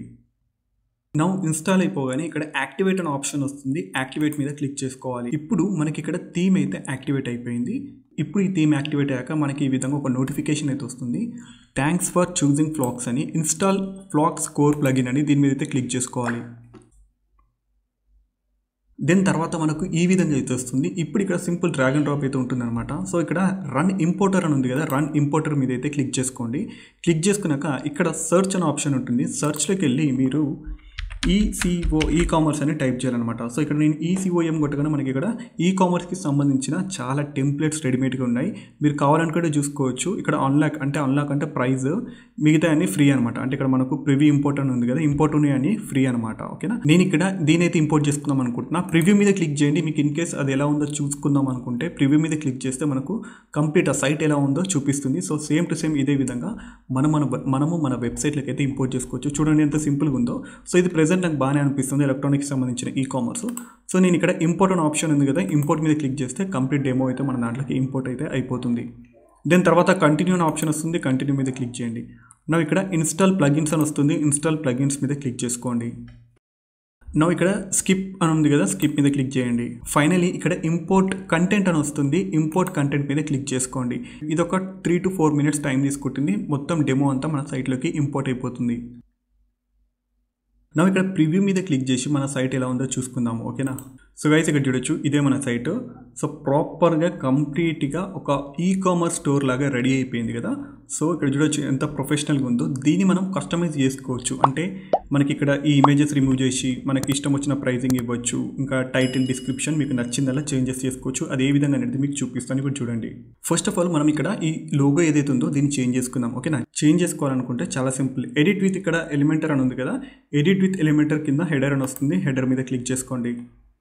నౌ ఇన్స్టాల్ అయిపోగానే ఇక్కడ యాక్టివేట్ అనే ఆప్షన్ వస్తుంది యాక్టివేట్ మీద క్లిక్ చేసుకోవాలి ఇప్పుడు మనకి ఇక్కడ థీమ్ అయితే యాక్టివేట్ అయిపోయింది ఇప్పుడు ఈ థీమ్ యాక్టివేట్ అయ్యాక మనకి ఈ విధంగా ఒక నోటిఫికేషన్ అయితే వస్తుంది థ్యాంక్స్ ఫర్ చూసింగ్ ఫ్లాక్స్ అని ఇన్స్టాల్ ఫ్లాక్స్ కోర్ ప్లగిన్ అని దీని మీద అయితే క్లిక్ చేసుకోవాలి దెన్ తర్వాత మనకు ఈ విధంగా అయితే వస్తుంది ఇప్పుడు ఇక్కడ సింపుల్ డ్రాగ్ అండ్ డ్రాప్ అయితే ఉంటుందన్నమాట సో ఇక్కడ రన్ ఇంపోర్టర్ అని ఉంది కదా రన్ ఇంపోర్టర్ మీద అయితే క్లిక్ చేసుకోండి క్లిక్ చేసుకున్నాక ఇక్కడ సెర్చ్ అనే ఆప్షన్ ఉంటుంది సెర్చ్లోకి వెళ్ళి మీరు ఈసీఓ ఈ కామర్స్ అని టైప్ చేయాలన్నమాట సో ఇక్కడ నేను ఈసీఓఎం కొట్టగానే మనకి ఇక్కడ ఈ కామర్స్కి సంబంధించిన చాలా టెంప్లెట్స్ రెడీమేడ్గా ఉన్నాయి మీరు కావాలనుకుంటే చూసుకోవచ్చు ఇక్కడ అన్లాక్ అంటే అన్లాక్ అంటే ప్రైస్ మిగతా అన్ని ఫ్రీ అనమాట అంటే ఇక్కడ మనకు ప్రివ్యూ ఇంపోర్ట్ అని ఉంది కదా ఇంపోర్ట్ ఉన్నాయి అని ఫ్రీ అనమాట ఓకేనా నేను ఇక్కడ దీని అయితే ఇంపోర్ట్ చేసుకుందాం అనుకుంటున్నా ప్రివ్యూ మీద క్లిక్ చేయండి మీకు ఇన్ కేస్ అది ఎలా ఉందో చూసుకుందాం అనుకుంటే ప్రివ్యూ మీద క్లిక్ చేస్తే మనకు కంప్లీట్ ఆ సైట్ ఎలా ఉందో చూపిస్తుంది సో సేమ్ టు సేమ్ ఇదే విధంగా మనం మన మనము మన వెబ్సైట్లకి అయితే ఇంపోర్ట్ చేసుకోవచ్చు చూడండి ఎంత సింపుల్గా ఉందో సో ఇది ప్రెసెంట్ నాకు బాగానే అనిపిస్తుంది ఎలక్ట్రానిక్స్ సంబంధించిన ఈ కామర్స్ సో నేను ఇక్కడ ఇంపోర్ట్ అనే ఆప్షన్ ఉంది కదా ఇంపోర్ట్ మీద క్లిక్ చేస్తే కంప్లీట్ డెమో అయితే మన దాంట్లోకి ఇంపోర్ట్ అయితే అయిపోతుంది దెన్ తర్వాత కంటిన్యూ అనే ఆప్షన్ వస్తుంది కంటిన్యూ మీద క్లిక్ చేయండి నా ఇక్కడ ఇన్స్టాల్ ప్లగిన్స్ అని వస్తుంది ఇన్స్టాల్ ప్లగిన్స్ మీద క్లిక్ చేసుకోండి నో ఇక్కడ స్కిప్ అని ఉంది కదా స్కిప్ మీద క్లిక్ చేయండి ఫైనలీ ఇక్కడ ఇంపోర్ట్ కంటెంట్ అని వస్తుంది ఇంపోర్ట్ కంటెంట్ మీద క్లిక్ చేసుకోండి ఇది ఒక three to four minutes time తీసుకుంటుంది మొత్తం డెమో అంతా మన సైట్లోకి ఇంపోర్ట్ అయిపోతుంది నా ఇక్కడ ప్రివ్యూ మీద క్లిక్ చేసి మన సైట్ ఎలా ఉందో చూసుకుందాము ఓకేనా సో గైస్ ఇక్కడ చూడొచ్చు ఇదే మన సైట్ సో ప్రాపర్గా కంప్లీట్గా ఒక ఈ కామర్స్ స్టోర్ లాగా రెడీ అయిపోయింది కదా సో ఇక్కడ చూడొచ్చు ఎంత ప్రొఫెషనల్గా ఉందో దీన్ని మనం కస్టమైజ్ చేసుకోవచ్చు అంటే మనకి ఇక్కడ ఈ ఇమేజెస్ రిమూవ్ చేసి మనకి ఇష్టం వచ్చిన ప్రైజింగ్ ఇవ్వచ్చు ఇంకా టైటిల్ డిస్క్రిప్షన్ మీకు నచ్చిందలా చేంజెస్ చేసుకోవచ్చు అది ఏ విధంగా అనేది మీకు చూపిస్తాను ఇప్పుడు చూడండి ఫస్ట్ ఆఫ్ ఆల్ మనం ఇక్కడ ఈ లోగో ఏదైతే ఉందో దీన్ని చేంజ్ చేసుకుందాం ఓకేనా చేంజ్ చేసుకోవాలనుకుంటే చాలా సింపుల్ ఎడిట్ విత్ ఇక్కడ ఎలిమెంటర్ అని ఉంది కదా ఎడిట్ విత్ ఎలిమెంటర్ కింద హెడర్ అని వస్తుంది హెడర్ మీద క్లిక్ చేసుకోండి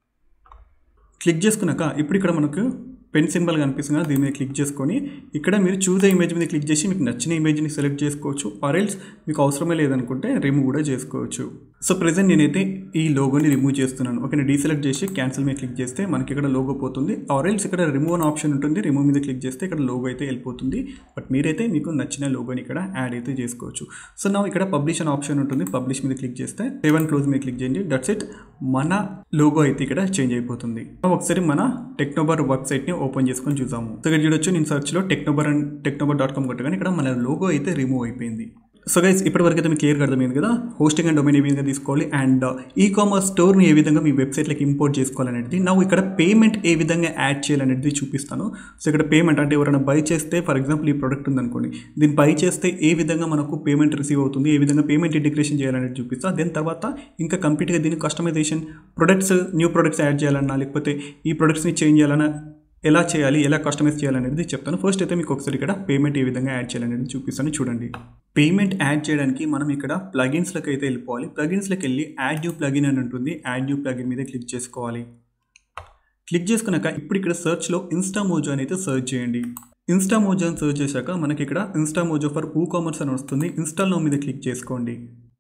క్లిక్ చేసుకున్నాక ఇప్పుడు ఇక్కడ మనకు పెన్ సింబల్ కనిపిస్తుంది కదా దీని మీద క్లిక్ చేసుకొని ఇక్కడ మీరు చూసే ఇమేజ్ మీద క్లిక్ చేసి మీకు నచ్చిన ఇమేజ్ని సెలెక్ట్ చేసుకోవచ్చు ఆర్ ఎల్స్ మీకు అవసరమే లేదనుకుంటే రిమూవ్ కూడా చేసుకోవచ్చు సో ప్రజెంట్ నేనైతే ఈ లోగోని రిమూవ్ చేస్తున్నాను ఓకే డీసెలెక్ట్ చేసి క్యాన్సిల్ మీద క్లిక్ చేస్తే మనకి ఇక్కడ లోగో పోతుంది ఆర్ ఎల్స్ ఇక్కడ రిమూవ్ అని ఆప్షన్ ఉంటుంది రిమూవ్ మీద క్లిక్ చేస్తే ఇక్కడ లోగో అయితే వెళ్ళిపోతుంది బట్ మీరైతే మీకు నచ్చిన లోగోని ఇక్కడ యాడ్ అయితే చేసుకోవచ్చు సో నా ఇక్కడ పబ్లిష్ అని ఆప్షన్ ఉంటుంది పబ్లిష్ మీద క్లిక్ చేస్తే సెవెన్ క్లోజ్ మీద క్లిక్ చేయండి దట్స్ ఇట్ మన లోగో అయితే ఇక్కడ చేంజ్ అయిపోతుంది ఒకసారి మన టెక్నోబర్ వెబ్సైట్ని ఓపెన్ చేసుకొని చూసాము సో ఇక్కడ చూడొచ్చు నేను సర్చ్లో Technobar and Technobar dot com కొట్టగానే ఇక్కడ మన లోగో అయితే రిమూవ్ అయిపోయింది సో గైస్ ఇప్పటివరకు అయితే మీకు క్లియర్గా అర్థమైంది కదా హోస్టింగ్ అండ్ డొమైన్ ఏ విధంగా తీసుకోవాలి అండ్ ఈ కామర్స్ స్టోర్ని ఏ విధంగా మీ వెబ్సైట్లోకి ఇంపోర్ట్ చేసుకోవాలనేది నా ఇక్కడ పేమెంట్ ఏ విధంగా యాడ్ చేయాలనేది చూపిస్తాను సో ఇక్కడ పేమెంట్ అంటే ఎవరైనా బై చేస్తే ఫర్ ఎగ్జాంపుల్ ఈ ప్రోడక్ట్ ఉందనుకోండి దీన్ని బై చేస్తే ఏ విధంగా మనకు పేమెంట్ రిసీవ్ అవుతుంది ఏ విధంగా పేమెంట్ ఇంటిగ్రేషన్ చేయాలనేది చూపిస్తా దాని తర్వాత ఇంకా కంప్లీట్గా దీన్ని customization products new products add చేయాలన్నా లేకపోతే ఈ ప్రొడక్ట్స్ని చేంజ్ చేయాలన్నా ఎలా చేయాలి ఎలా కస్టమైజ్ చేయాలనేది చెప్తాను ఫస్ట్ అయితే మీకు ఒకసారి ఇక్కడ పేమెంట్ ఏ విధంగా యాడ్ చేయాలనేది చూపిస్తాను చూడండి పేమెంట్ యాడ్ చేయడానికి మనం ఇక్కడ ప్లగిన్స్లోకి అయితే వెళ్ళిపోవాలి ప్లగిన్స్లోకి వెళ్ళి యాడ్ న్యూ ప్లగిన్ అని ఉంటుంది యాడ్ న్యూ ప్లగిన్ మీద క్లిక్ చేసుకోవాలి క్లిక్ చేసుకున్నాక ఇప్పుడు ఇక్కడ సెర్చ్లో ఇన్స్టా మోజో అని అయితే సెర్చ్ చేయండి ఇన్స్టా మోజో అని సెర్చ్ చేశాక మనకి ఇక్కడ Instamojo for WooCommerce అని వస్తుంది ఇన్స్టాల్ నో మీద క్లిక్ చేసుకోండి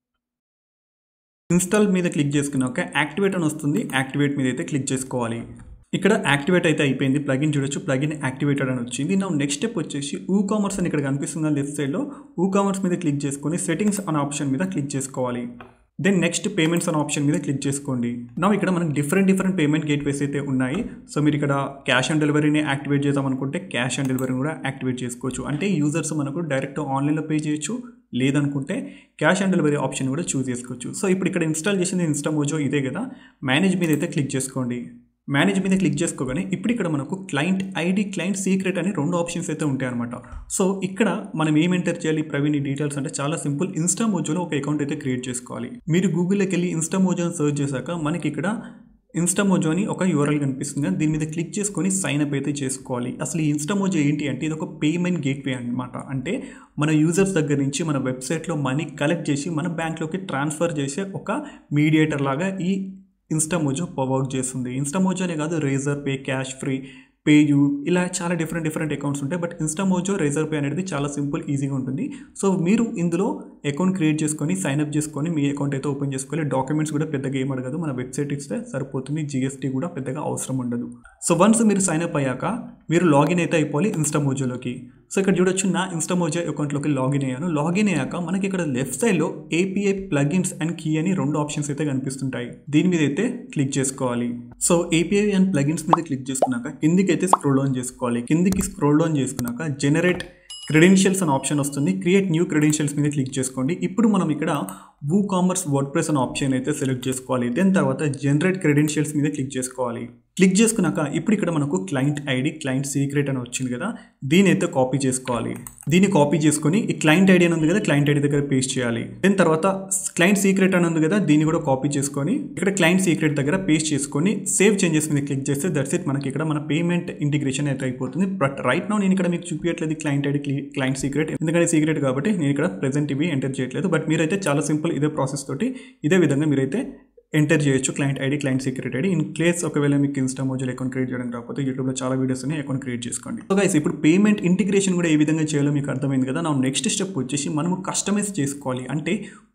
ఇన్స్టాల్ మీద క్లిక్ చేసుకున్నాక యాక్టివేట్ అని వస్తుంది యాక్టివేట్ మీద అయితే క్లిక్ చేసుకోవాలి ఇక్కడ యాక్టివేట్ అయితే అయిపోయింది ప్లగిన్ చూడొచ్చు ప్లగిన్ యాక్టివేటెడ్ అని వచ్చింది నా నెక్స్ట్ స్టెప్ వచ్చేసి ఊ కామర్స్ అని ఇక్కడ కనిపిస్తుంది లెఫ్ట్ సైడ్లో ఊ కామర్స్ మీద క్లిక్ చేసుకొని సెట్టింగ్స్ అనే ఆప్షన్ మీద క్లిక్ చేసుకోవాలి దెన్ నెక్స్ట్ పేమెంట్స్ అనే ఆప్షన్ మీద క్లిక్ చేసుకోండి నా ఇక్కడ మనకి డిఫరెంట్ డిఫరెంట్ పేమెంట్ గేట్వేస్ అయితే ఉన్నాయి సో మీరు ఇక్కడ క్యాష్ ఆన్ డెలివరీని యాక్టివేట్ చేద్దాం అనుకుంటే క్యాష్ ఆన్ డెలివరీని కూడా యాక్టివేట్ చేసుకోవచ్చు అంటే యూజర్స్ మనకు డైరెక్ట్ ఆన్లైన్లో పే చేయొచ్చు లేదనుకుంటే క్యాష్ ఆన్ డెలివరీ ఆప్షన్ కూడా చూస్ చేసుకోవచ్చు సో ఇప్పుడు ఇక్కడ ఇన్స్టాల్ చేసింది ఇన్స్టా మోజో ఇదే కదా మేనేజ్ మీద అయితే క్లిక్ చేసుకోండి మేనేజ్ మీద క్లిక్ చేసుకోగానే ఇప్పుడు ఇక్కడ మనకు క్లయింట్ ఐడి క్లయింట్ సీక్రెట్ అని రెండు ఆప్షన్స్ అయితే ఉంటాయి అనమాట సో ఇక్కడ మనం ఏం ఎంటర్ చేయాలి ప్రవీణ్ డీటెయిల్స్ అంటే చాలా సింపుల్ ఇన్స్టా మోజోలో ఒక అకౌంట్ అయితే క్రియేట్ చేసుకోవాలి మీరు గూగుల్లోకి వెళ్ళి ఇన్స్టా మోజో అని సర్చ్ చేశాక మనకి ఇక్కడ ఇన్స్టామోజో అని ఒక యూఆర్ఎల్ కనిపిస్తుంది దీని మీద క్లిక్ చేసుకొని సైన్ అప్ అయితే చేసుకోవాలి అసలు ఈ ఇన్స్టామోజో ఏంటి అంటే ఇది ఒక పేమెంట్ గేట్వే అనమాట అంటే మన యూజర్స్ దగ్గర నుంచి మన వెబ్సైట్లో మనీ కలెక్ట్ చేసి మన బ్యాంక్లోకి ట్రాన్స్ఫర్ చేసే ఒక మీడియేటర్ లాగా ఈ ఇన్స్టామోజో వర్క్ చేస్తుంది ఇన్స్టామోజో అనే కాదు Razorpay Cashfree PayU ఇలా చాలా డిఫరెంట్ డిఫరెంట్ అకౌంట్స్ ఉంటాయి బట్ ఇన్స్టామోజో రేజర్ పే అనేది చాలా సింపుల్ ఈజీగా ఉంటుంది సో మీరు ఇందులో అకౌంట్ క్రియేట్ చేసుకొని సైన్ అప్ చేసుకొని మీ అకౌంట్ అయితే ఓపెన్ చేసుకోవాలి డాక్యుమెంట్స్ కూడా పెద్దగా ఏం అడగదు మన వెబ్సైట్ ఇస్తే సరిపోతుంది జిఎస్టీ కూడా పెద్దగా అవసరం ఉండదు సో వన్స్ మీరు సైన్ అప్ అయ్యాక మీరు లాగిన్ అయితే అయిపోవాలి ఇన్స్టామోజోలోకి సో ఇక్కడ చూడొచ్చు నా ఇన్స్టామోజో అకౌంట్లోకి లాగిన్ అయ్యాను లాగిన్ అయ్యాక మనకి ఇక్కడ లెఫ్ట్ సైడ్లో ఏపీఐ ప్లగిన్స్ అండ్ కీ అని రెండు ఆప్షన్స్ అయితే కనిపిస్తుంటాయి దీని మీద అయితే క్లిక్ చేసుకోవాలి సో ఏపీఐ అండ్ ప్లగిన్స్ మీద క్లిక్ చేసుకున్నాక కిందికి అయితే స్క్రోల్ డౌన్ చేసుకోవాలి కిందికి స్క్రోల్ డౌన్ చేసుకున్నాక జనరేట్ క్రెడెన్షియల్స్ అనే ఆప్షన్ వస్తుంది క్రియేట్ న్యూ క్రెడెన్షియల్స్ మీద క్లిక్ చేసుకోండి ఇప్పుడు మనం ఇక్కడ వూ కామర్స్ వర్డ్ ప్రెస్ అనే ఆప్షన్ అయితే సెలెక్ట్ చేసుకోవాలి దెన్ తర్వాత జనరేట్ క్రెడెన్షియల్స్ మీద క్లిక్ చేసుకోవాలి క్లిక్ చేసుకున్నాక ఇప్పుడు ఇక్కడ మనకు క్లయింట్ ఐడి క్లయింట్ సీక్రెట్ అని వచ్చింది కదా దీని అయితే కాపీ చేసుకోవాలి దీన్ని కాపీ చేసుకొని ఈ క్లయింట్ ఐడి అని ఉంది కదా క్లయింట్ ఐడి దగ్గర పేస్ట్ చేయాలి దెన్ తర్వాత క్లయింట్ సీక్రెట్ అని ఉంది కదా దీన్ని కూడా కాపీ చేసుకొని ఇక్కడ క్లయింట్ సీక్రెట్ దగ్గర పేస్ట్ చేసుకొని సేవ్ చేంజెస్ మీద క్లిక్ చేస్తే దట్స్ ఇట్ మనకి ఇక్కడ మన పేమెంట్ ఇంటిగ్రేషన్ అయితే అయిపోతుంది బట్ రైట్ నో నేను ఇక్కడ మీకు చూపించట్లేదు క్లయింట్ ఐడి క్లయింట్ సీక్రెట్ ఎందుకంటే సీక్రెట్ కాబట్టి నేను ఇక్కడ ప్రెసెంట్ ఇవి ఎంటర్ చేయట్లేదు బట్ మీరైతే చాలా సింపుల్ ఇదే ప్రాసెస్ తోటి ఇదే విధంగా మీరైతే ఎంటర్ చేయొచ్చు client ID client secret ID in case ఒకవేళ మీకు ఇన్స్టా మోజల్ అకౌంట్ క్రియేట్ చేయడం రాకపోతే యూట్యూబ్లో చాలా వీడియోస్ ఉన్నాయి అకౌంట్ క్రియేట్ చేసుకోండి సో గైస్ ఇప్పుడు పేమెంట్ ఇంటిగ్రేషన్ కూడా ఏ విధంగా చేయాలో మీకు అర్థమైంది కదా నా నెక్స్ట్ స్టెప్ వచ్చేసి మనము కస్టమైజ్ చేసుకోవాలి అంటే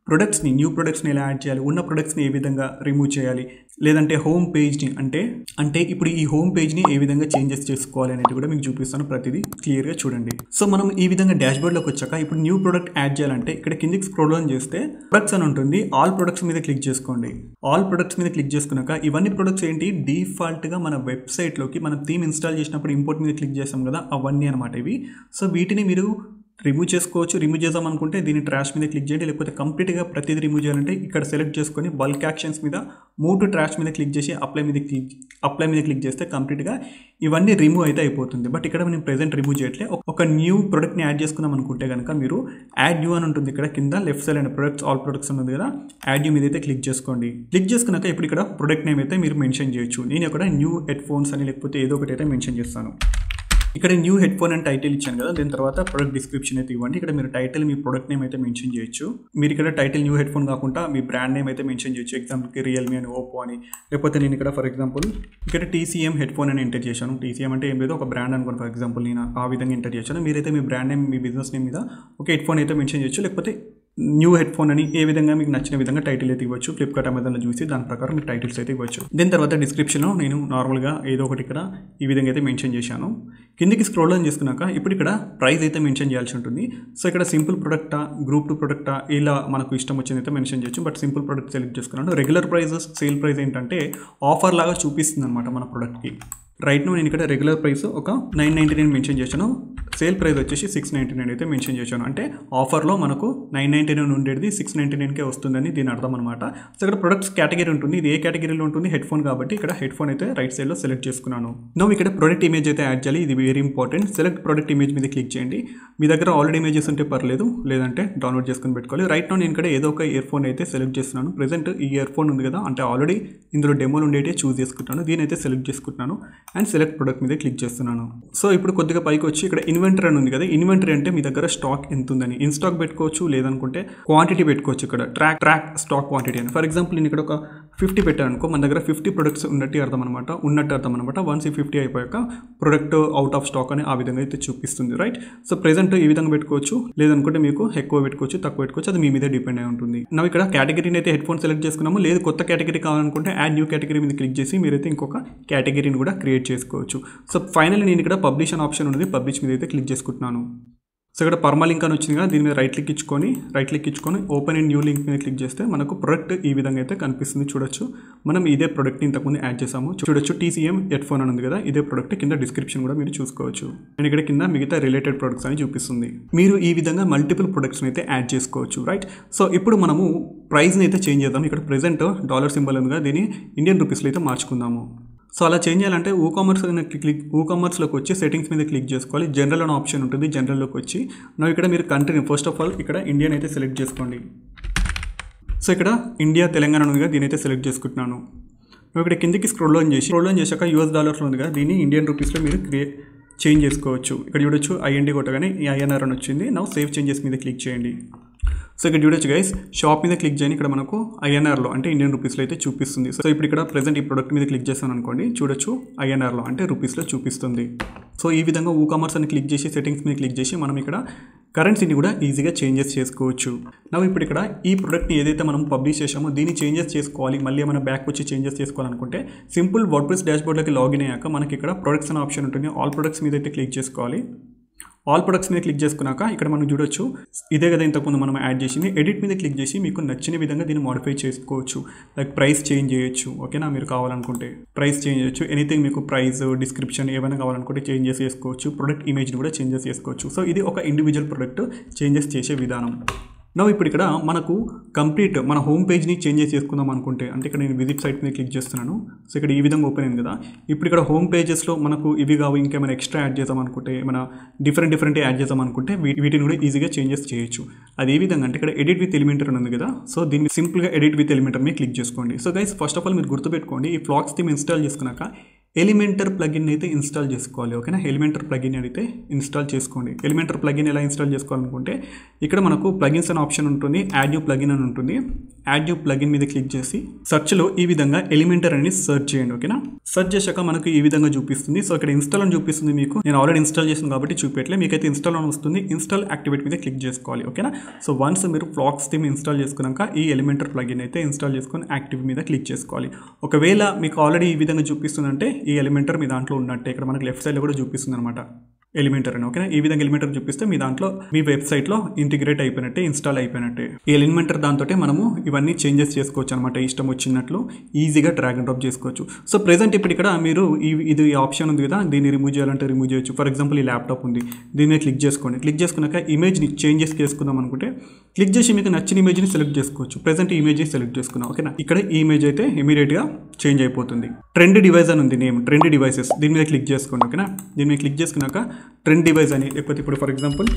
ప్రొడక్ట్స్ని న్యూ ప్రొడక్ట్స్ని ఎలా యాడ్ చేయాలి ఉన్న ప్రొడక్ట్స్ని ఏ విధంగా రిమూవ్ చేయాలి లేదంటే హోమ్ పేజ్ని అంటే అంటే ఇప్పుడు ఈ హోమ్ పేజ్ని ఏ విధంగా చేంజెస్ చేసుకోవాలి అనేది కూడా మీకు చూపిస్తాను ప్రతిదీ క్లియర్గా చూడండి సో మనం ఈ విధంగా డాష్ బోర్డ్లోకి వచ్చాక ఇప్పుడు న్యూ ప్రొడక్ట్ యాడ్ చేయాలంటే ఇక్కడ కిందికి స్క్రోల్ డౌన్ చేస్తే ప్రొడక్ట్స్ అని ఉంటుంది ఆల్ ప్రొడక్ట్స్ మీద క్లిక్ చేసుకోండి ఆల్ ప్రొడక్ట్స్ మీద క్లిక్ చేసుకున్నాక ఇవన్నీ ప్రొడక్ట్స్ ఏంటి డిఫాల్ట్గా మన వెబ్సైట్లోకి మనం థీమ్ ఇన్స్టాల్ చేసినప్పుడు ఇంపోర్ట్ మీద క్లిక్ చేస్తాం కదా అవన్నీ అనమాట ఇవి సో వీటిని మీరు రిమూవ్ చేసుకోవచ్చు రిమూవ్ చేద్దాం అనుకుంటే దీన్ని ట్రాష్ మీద క్లిక్ చేయండి లేకపోతే కంప్లీట్గా ప్రతిదీ రిమూవ్ చేయాలంటే ఇక్కడ సెలెక్ట్ చేసుకొని బల్క్ యాక్షన్స్ మీద మూవ్ టు ట్రాష్ మీద క్లిక్ చేసి అప్లై మీద క్లిక్ అప్లై మీద క్లిక్ చేస్తే కంప్లీట్గా ఇవన్నీ రిమూవ్ అయితే అయిపోతుంది బట్ ఇక్కడ నేను ప్రెజెంట్ రిమూవ్ చేయట్లే ఒక న్యూ ప్రొడక్ట్ని యాడ్ చేసుకుందాం అనుకుంటే కనుక మీరు యాడ్ న్యూ అని ఉంటుంది ఇక్కడ కింద left side and products all products ఉంది కదా యాడ్ న్యూ మీద అయితే క్లిక్ చేసుకోండి క్లిక్ చేసుకున్నాక ఇప్పుడు ఇక్కడ ప్రొడక్ట్ నేమ్ అయితే మీరు మెన్షన్ చేయొచ్చు నేను ఇక్కడ న్యూ హెడ్ ఫోన్స్ అని లేకపోతే ఏదో ఒకటి అయితే మెన్షన్ చేస్తాను ఇక్కడ న్యూ హెడ్ ఫోన్ అని టైటిల్ ఇచ్చాను కదా దీని తర్వాత ప్రొడక్ట్ డిస్క్రిప్షన్ అయితే ఇవ్వండి ఇక్కడ మీరు టైటిల్ మీ ప్రొడక్ట్ నేమ్ అయితే మెన్షన్ చేయొచ్చు మీరు ఇక్కడ టైటిల్ న్యూ హెడ్ ఫోన్ కాకుండా మీ బ్రాండ్ నేమ్ అయితే మెన్షన్ చేయొచ్చు ఎగ్జాంపుల్కి రియల్మీ అని ఓపో అని లేకపోతే నేను ఇక్కడ ఫర్ ఎగ్జాంపుల్ ఇక్కడ టీసీఎం హెడ్ ఫోన్ అని ఎంటర్ చేశాను టీసీఎం అంటే ఏం లేదు ఒక బ్రాండ్ అనుకోండి ఫర్ ఎగ్జాంపుల్ నేను ఆ విధంగా ఎంటర్ చేశాను మీరైతే మీ బ్రాండ్ నేమ్ మీ బిజినెస్ నేమ్ మీద ఒక హెడ్ ఫోన్ అయితే మెన్షన్ చేయొచ్చు లేకపోతే న్యూ హెడ్ ఫోన్ అని ఏ విధంగా మీకు నచ్చిన విధంగా టైటిల్ అయితే ఇవ్వచ్చు ఫ్లిప్కార్ట్ అమెజాన్లో చూసి దాని ప్రకారం మీకు టైటిల్స్ అయితే ఇవ్వచ్చు దీని తర్వాత డిస్క్రిప్షన్లో నేను నార్మల్గా ఏదో ఒకటి ఇక్కడ ఈ విధంగా అయితే మెన్షన్ చేశాను కిందికి స్క్రోల్ డౌన్ చేసుకున్నాక ఇప్పుడు ఇక్కడ ప్రైస్ అయితే మెన్షన్ చేయాల్సి ఉంటుంది సో ఇక్కడ సింపుల్ ప్రొడక్టా గ్రూప్ టూ ప్రొడక్టా ఇలా మనకు ఇష్టం వచ్చింది అయితే మెన్షన్ చేయొచ్చు బట్ సింపుల్ ప్రొడక్ట్ సెలెక్ట్ చేసుకున్నాను రెగ్యులర్ ప్రైజెస్ సేల్ ప్రైస్ ఏంటంటే ఆఫర్ లాగా చూపిస్తుంది అనమాట మన ప్రొడక్ట్కి రైట్ నో నేను ఇక్కడ రెగ్యులర్ ప్రైస్ ఒక నైన్ నైంటీ నైన్ మెన్షన్ చేశాను సేల్ ప్రైస్ వచ్చేసి సిక్స్ నైంటీ నైన్ అయితే మెన్షన్ చేశాను అంటే ఆఫర్లో మనకు నైన్ నైంటీ నైన్ ఉండేది సిక్స్ నైంటీ నైన్కే వస్తుందని దీని అర్థం అనమాట సో ఇక్కడ ప్రొడక్ట్స్ కేటగిరీ ఉంటుంది ఇది ఏ కేటగిరీలో ఉంటుంది హెడ్ ఫోన్ కాబట్టి ఇక్కడ హెడ్ ఫోన్ అయితే రైట్ సైడ్లో సెలెక్ట్ చేసుకున్నాను నో ఇక్కడ ప్రొడక్ట్ ఇమేజ్ అయితే యాడ్ చేయాలి ఇది very important select product image మీద క్లిక్ చేయండి మీ దగ్గర ఆల్రెడీ ఇమేజెస్ ఉంటే పర్లేదు లేదంటే డౌన్లోడ్ చేసుకుని పెట్టుకోవాలి రైట్ నో నేను ఇక్కడ ఏదో ఒక ఇయర్ ఫోన్ అయితే సెలెక్ట్ చేస్తున్నాను ప్రెసెంట్ ఈ ఇయర్ ఫోన్ ఉంది కదా అంటే ఆల్రెడీ ఇందులో డెమోలు ఉండేటే చూస్ చేసుకుంటాను దీని అయితే సెలెక్ట్ చేసుకుంటున్నాను అండ్ సెలెక్ట్ ప్రొడక్ట్ మీద క్లిక్ చేస్తున్నాను సో ఇప్పుడు కొద్దిగా పైకి వచ్చి ఇక్కడ ఇన్వెంటరీ అని ఉంది కదా ఇన్వెంటరీ అంటే మీ దగ్గర స్టాక్ ఎంత ఉందని ఇన్ స్టాక్ పెట్టుకోవచ్చు లేదనుకుంటే క్వాంటిటీ పెట్టుకోవచ్చు ఇక్కడ ట్రాక్ ట్రాక్ స్టాక్ క్వాంటిటీ అని ఫర్ ఎగ్జాంపుల్ నేను ఇక్కడ ఒక ఫిఫ్టీ పెట్టాను అనుకో మన దగ్గర ఫిఫ్టీ ప్రొడక్ట్స్ ఉన్నట్టు అర్థం అనమాట ఉన్నట్టు అర్థం అనమాట వన్స్ ఈ ఫిఫ్టీ అయిపోయాక ప్రొడక్ట్ అవుట్ ఆఫ్ స్టాక్ అని ఆ విధంగా అయితే చూపిస్తుంది రైట్ సో ప్రెసెంట్ ఈ విధంగా పెట్టుకోవచ్చు లేదనుకుంటే మీకు ఎక్కువ పెట్టుకోవచ్చు తక్కువ పెట్టుకోవచ్చు అది మీ మీద డిపెండ్ అయి ఉంటుంది నా ఇక్కడ కేటగిరీని అయితే హెడ్ ఫోన్ సెలెక్ట్ చేసుకున్నాము లేదు కొత్త కేటగిరీ కావాలనుకుంటే యాడ్ న్యూ కేటగిరీ మీద క్లిక్ చేసి మీరైతే ఇంకొక కేటగిరీని కూడా క్రియేట్ చేసుకోవచ్చు సో ఫైనల్ నేను ఇక్కడ పబ్లిష్ అనే ఆప్షన్ ఉంది పబ్లిష్ మీద అయితే క్లిక్ చేసుకుంటున్నాను సో ఇక్కడ పర్మా లింక్ అని వచ్చింది కదా దీని మీద రైట్ క్లిక్ ఇచ్చుకొని రైట్ క్లిక్ ఇచ్చుకొని ఓపెన్ ఇన్ న్యూ లింక్ మీద క్లిక్ చేస్తే మనకు ప్రొడక్ట్ ఈ విధంగా అయితే కనిపిస్తుంది చూడొచ్చు మనం ఇదే ప్రొడక్ట్ని ఇంతకుముందు యాడ్ చేసాము చూడొచ్చు టీసీఎం హెడ్ ఫోన్ అని ఉంది కదా ఇదే ప్రొడక్ట్ కింద డిస్క్రిప్షన్ కూడా మీరు చూసుకోవచ్చు అండ్ ఇక్కడ కింద మిగతా రిలేటెడ్ ప్రొడక్ట్స్ అని చూపిస్తుంది మీరు ఈ విధంగా మల్టిపుల్ ప్రొడక్ట్స్ని అయితే యాడ్ చేసుకోవచ్చు రైట్ సో ఇప్పుడు మనము ప్రైస్ని అయితే చేంజ్ చేద్దాం ఇక్కడ ప్రెసెంట్ డాలర్ సింబల్ ఉంది కదా దీన్ని ఇండియన్ రూపీస్లో అయితే మార్చుకుందాము సో అలా చేంజ్ చేయాలంటే ఊ కామర్స్ క్లిక్ ఊ కామర్స్లోకి వచ్చి సెట్టింగ్స్ మీద క్లిక్ చేసుకోవాలి జనరల్ అనే ఆప్షన్ ఉంటుంది జనరల్లోకి వచ్చి నా ఇక్కడ మీరు కంట్రీని ఫస్ట్ ఆఫ్ ఆల్ ఇక్కడ ఇండియన్ అయితే సెలెక్ట్ చేసుకోండి సో ఇక్కడ ఇండియా తెలంగాణ ఉంది కదా దీని అయితే సెలెక్ట్ చేసుకుంటున్నాను నువ్వు ఇక్కడ కిందికి స్క్రోల్ ఆన్ చేసి స్క్రోల్ ఆన్ చేశాక యూఎస్ డాలర్స్లో ఉంది కదా దీన్ని ఇండియన్ రూపీస్లో మీరు క్రియేట్ చేంజ్ చేసుకోవచ్చు ఇక్కడ చూడొచ్చు ఐఎన్డి కొట్టగానే ఈ ఐఎన్ఆర్ అని వచ్చింది నా సేవ్ చేంజెస్ మీద క్లిక్ చేయండి సో ఇక్కడ చూడొచ్చు గైస్ షాప్ మీద క్లిక్ చేయండి ఇక్కడ మనకు ఐఎన్ఆర్లో అంటే ఇండియన్ రూపీస్లో అయితే చూపిస్తుంది సో ఇప్పుడు ఇక్కడ ప్రజెంట్ ఈ ప్రొడక్ట్ మీద క్లిక్ చేస్తాను అనుకోండి చూడొచ్చు ఐఎన్ఆర్లో అంటే రూపీస్లో చూపిస్తుంది సో ఈ విధంగా ఊ కామర్స్ అని క్లిక్ చేసి సెట్టింగ్స్ మీద క్లిక్ చేసి మనం ఇక్కడ కరెన్సీని కూడా ఈజీగా చేంజెస్ చేసుకోవచ్చు నా ఇప్పుడు ఇక్కడ ఈ ప్రొడక్ట్ని ఏదైతే మనం పబ్లిష్ చేసామో దీన్ని చేంజెస్ చేసుకోవాలి మళ్ళీ ఏమైనా బ్యాక్ వచ్చి చేంజెస్ చేసుకోవాలనుకుంటే సింపుల్ వర్డ్ ప్రెస్ డాష్బోర్డ్లోకి లాగిన్ అయ్యాక మనకి ఇక్కడ ప్రొడక్ట్స్ అనే ఆప్షన్ ఉంటుంది ఆల్ ప్రొడక్ట్స్ మీద అయితే క్లిక్ చేసుకోవాలి ఆల్ ప్రొడక్ట్స్ మీద క్లిక్ చేసుకున్నాక ఇక్కడ మనం చూడొచ్చు ఇదే కదా ఇంతకుముందు మనం యాడ్ చేసింది ఎడిట్ మీద క్లిక్ చేసి మీకు నచ్చిన విధంగా దీన్ని మోడిఫై చేసుకోవచ్చు లైక్ ప్రైస్ చేంజ్ చేయొచ్చు ఓకేనా మీరు కావాలనుకుంటే ప్రైస్ చేంజ్ చేయొచ్చు ఎనీథింగ్ మీకు ప్రైస్ డిస్క్రిప్షన్ ఏమైనా కావాలనుకుంటే చేంజెస్ చేసుకోవచ్చు ప్రొడక్ట్ ఇమేజ్ని కూడా చేంజెస్ చేసుకోవచ్చు సో ఇది ఒక ఇండివిజువల్ ప్రొడక్ట్ చేంజెస్ చేసే విధానం నా ఇప్పుడు ఇక్కడ మనకు కంప్లీట్ మన హోమ్ పేజ్ని చేంజెస్ చేసుకుందాం అనుకుంటే అంటే ఇక్కడ నేను విజిట్ సైట్ మీద క్లిక్ చేస్తున్నాను సో ఇక్కడ ఈ విధంగా ఓపెన్ అయింది కదా ఇప్పుడు ఇక్కడ హోమ్ పేజెస్లో మనకు ఇవి కావు ఇంకేమైనా ఎక్స్ట్రా యాడ్ చేద్దాం అనుకుంటే ఏమైనా డిఫరెంట్ డిఫరెంట్ యాడ్ చేద్దాం అనుకుంటే వీ- వీటిని కూడా ఈజీగా చేంజెస్ చేయొచ్చు అది ఏ విధంగా అంటే ఇక్కడ ఎడిట్ విత్ ఎలిమెంటర్ అని ఉంది కదా సో దీన్ని సింపుల్గా ఎడిట్ విత్ ఎలిమెంటర్ మీద క్లిక్ చేసుకోండి so guys first of all మీరు గుర్తుపెట్టుకోండి ఈ ఫ్లాక్స్ థీమ్ ఇన్స్టాల్ చేసుకున్నాక ఎలిమెంటర్ ప్లగిన్ అయితే ఇన్స్టాల్ చేసుకోవాలి ఓకేనా ఎలిమెంటర్ ప్లగిన్ అయితే ఇన్స్టాల్ చేసుకోండి ఎలిమెంటర్ ప్లగిన్ ఎలా ఇన్స్టాల్ చేసుకోవాలనుకుంటే ఇక్కడ మనకు ప్లగిన్స్ అనే ఆప్షన్ ఉంటుంది యాడ్ న్యూ ప్లగిన్ అని ఉంటుంది యాడ్ న్యూ ప్లగిన్ మీద క్లిక్ చేసి సెర్చ్లో ఈ విధంగా ఎలిమెంటర్ అని సెర్చ్ చేయండి ఓకేనా సెర్చ్ చేశాక మనకు ఈ విధంగా చూపిస్తుంది సో ఇక్కడ ఇన్స్టాల్ అని చూపిస్తుంది మీకు నేను ఆల్రెడీ ఇన్స్టాల్ చేసాను కాబట్టి చూపెట్టలే మీకైతే ఇన్స్టాల్ అని వస్తుంది ఇన్స్టాల్ యాక్టివేట్ మీద క్లిక్ చేసుకోవాలి ఓకేనా సో వన్స్ మీరు ఫ్లాక్స్ థీమ్ ఇన్స్టాల్ చేసుకున్నాక ఈ ఎలిమెంటర్ ప్లగిన్ అయితే ఇన్స్టాల్ చేసుకొని యాక్టివ్ మీద క్లిక్ చేసుకోవాలి ఒకవేళ మీకు ఆల్రెడీ ఈ విధంగా చూపిస్తుందంటే ఈ ఎలిమెంటర్ మీ దాంట్లో ఉన్నట్టే ఇక్కడ మనకి లెఫ్ట్ సైడ్లో కూడా చూపిస్తుంది అనమాట ఎలిమెంటర్ అని ఓకేనా ఈ విధంగా ఎలిమెంటర్ చూపిస్తే మీ దాంట్లో మీ వెబ్సైట్లో ఇంటిగ్రేట్ అయిపోయినట్టే ఇన్స్టాల్ అయిపోయినట్టే ఈ ఎలిమెంటర్ దాంతో మనము ఇవన్నీ చేంజెస్ చేసుకోవచ్చు అనమాట ఇష్టం వచ్చినట్లు ఈజీగా డ్రాగ్ అండ్ డ్రాప్ చేసుకోవచ్చు సో ప్రెసెంట్ ఇప్పుడు ఇక్కడ మీరు ఈ ఇది ఆప్షన్ ఉంది కదా దీన్ని రిమూవ్ చేయాలంటే రిమూవ్ చేయొచ్చు ఫర్ ఎగ్జాంపుల్ ఈ ల్యాప్టాప్ ఉంది దీని మీద క్లిక్ చేసుకోండి క్లిక్ చేసుకున్నాక ఇమేజ్ని చేంజెస్ చేసుకుందాం అనుకుంటే క్లిక్ చేసి మీకు నచ్చిన ఇమేజ్ని సెలెక్ట్ చేసుకోవచ్చు ప్రెసెంట్ ఈ ఇమేజ్ని సెలెక్ట్ చేసుకున్నాం ఓకేనా ఇక్కడ ఈ ఇమేజ్ అయితే ఇమీడియట్గా చేంజ్ అయిపోతుంది ట్రెండ్ డివైస్ అని ఉంది నేమ్ ట్రెండ్ డివైసెస్ దీని మీద క్లిక్ చేసుకోండి ఓకేనా దీని మీద క్లిక్ చేసుకున్నాక ట్రెండ్ డివైస్ అని లేకపోతే ఇప్పుడు ఫర్ ఎగ్జాంపుల్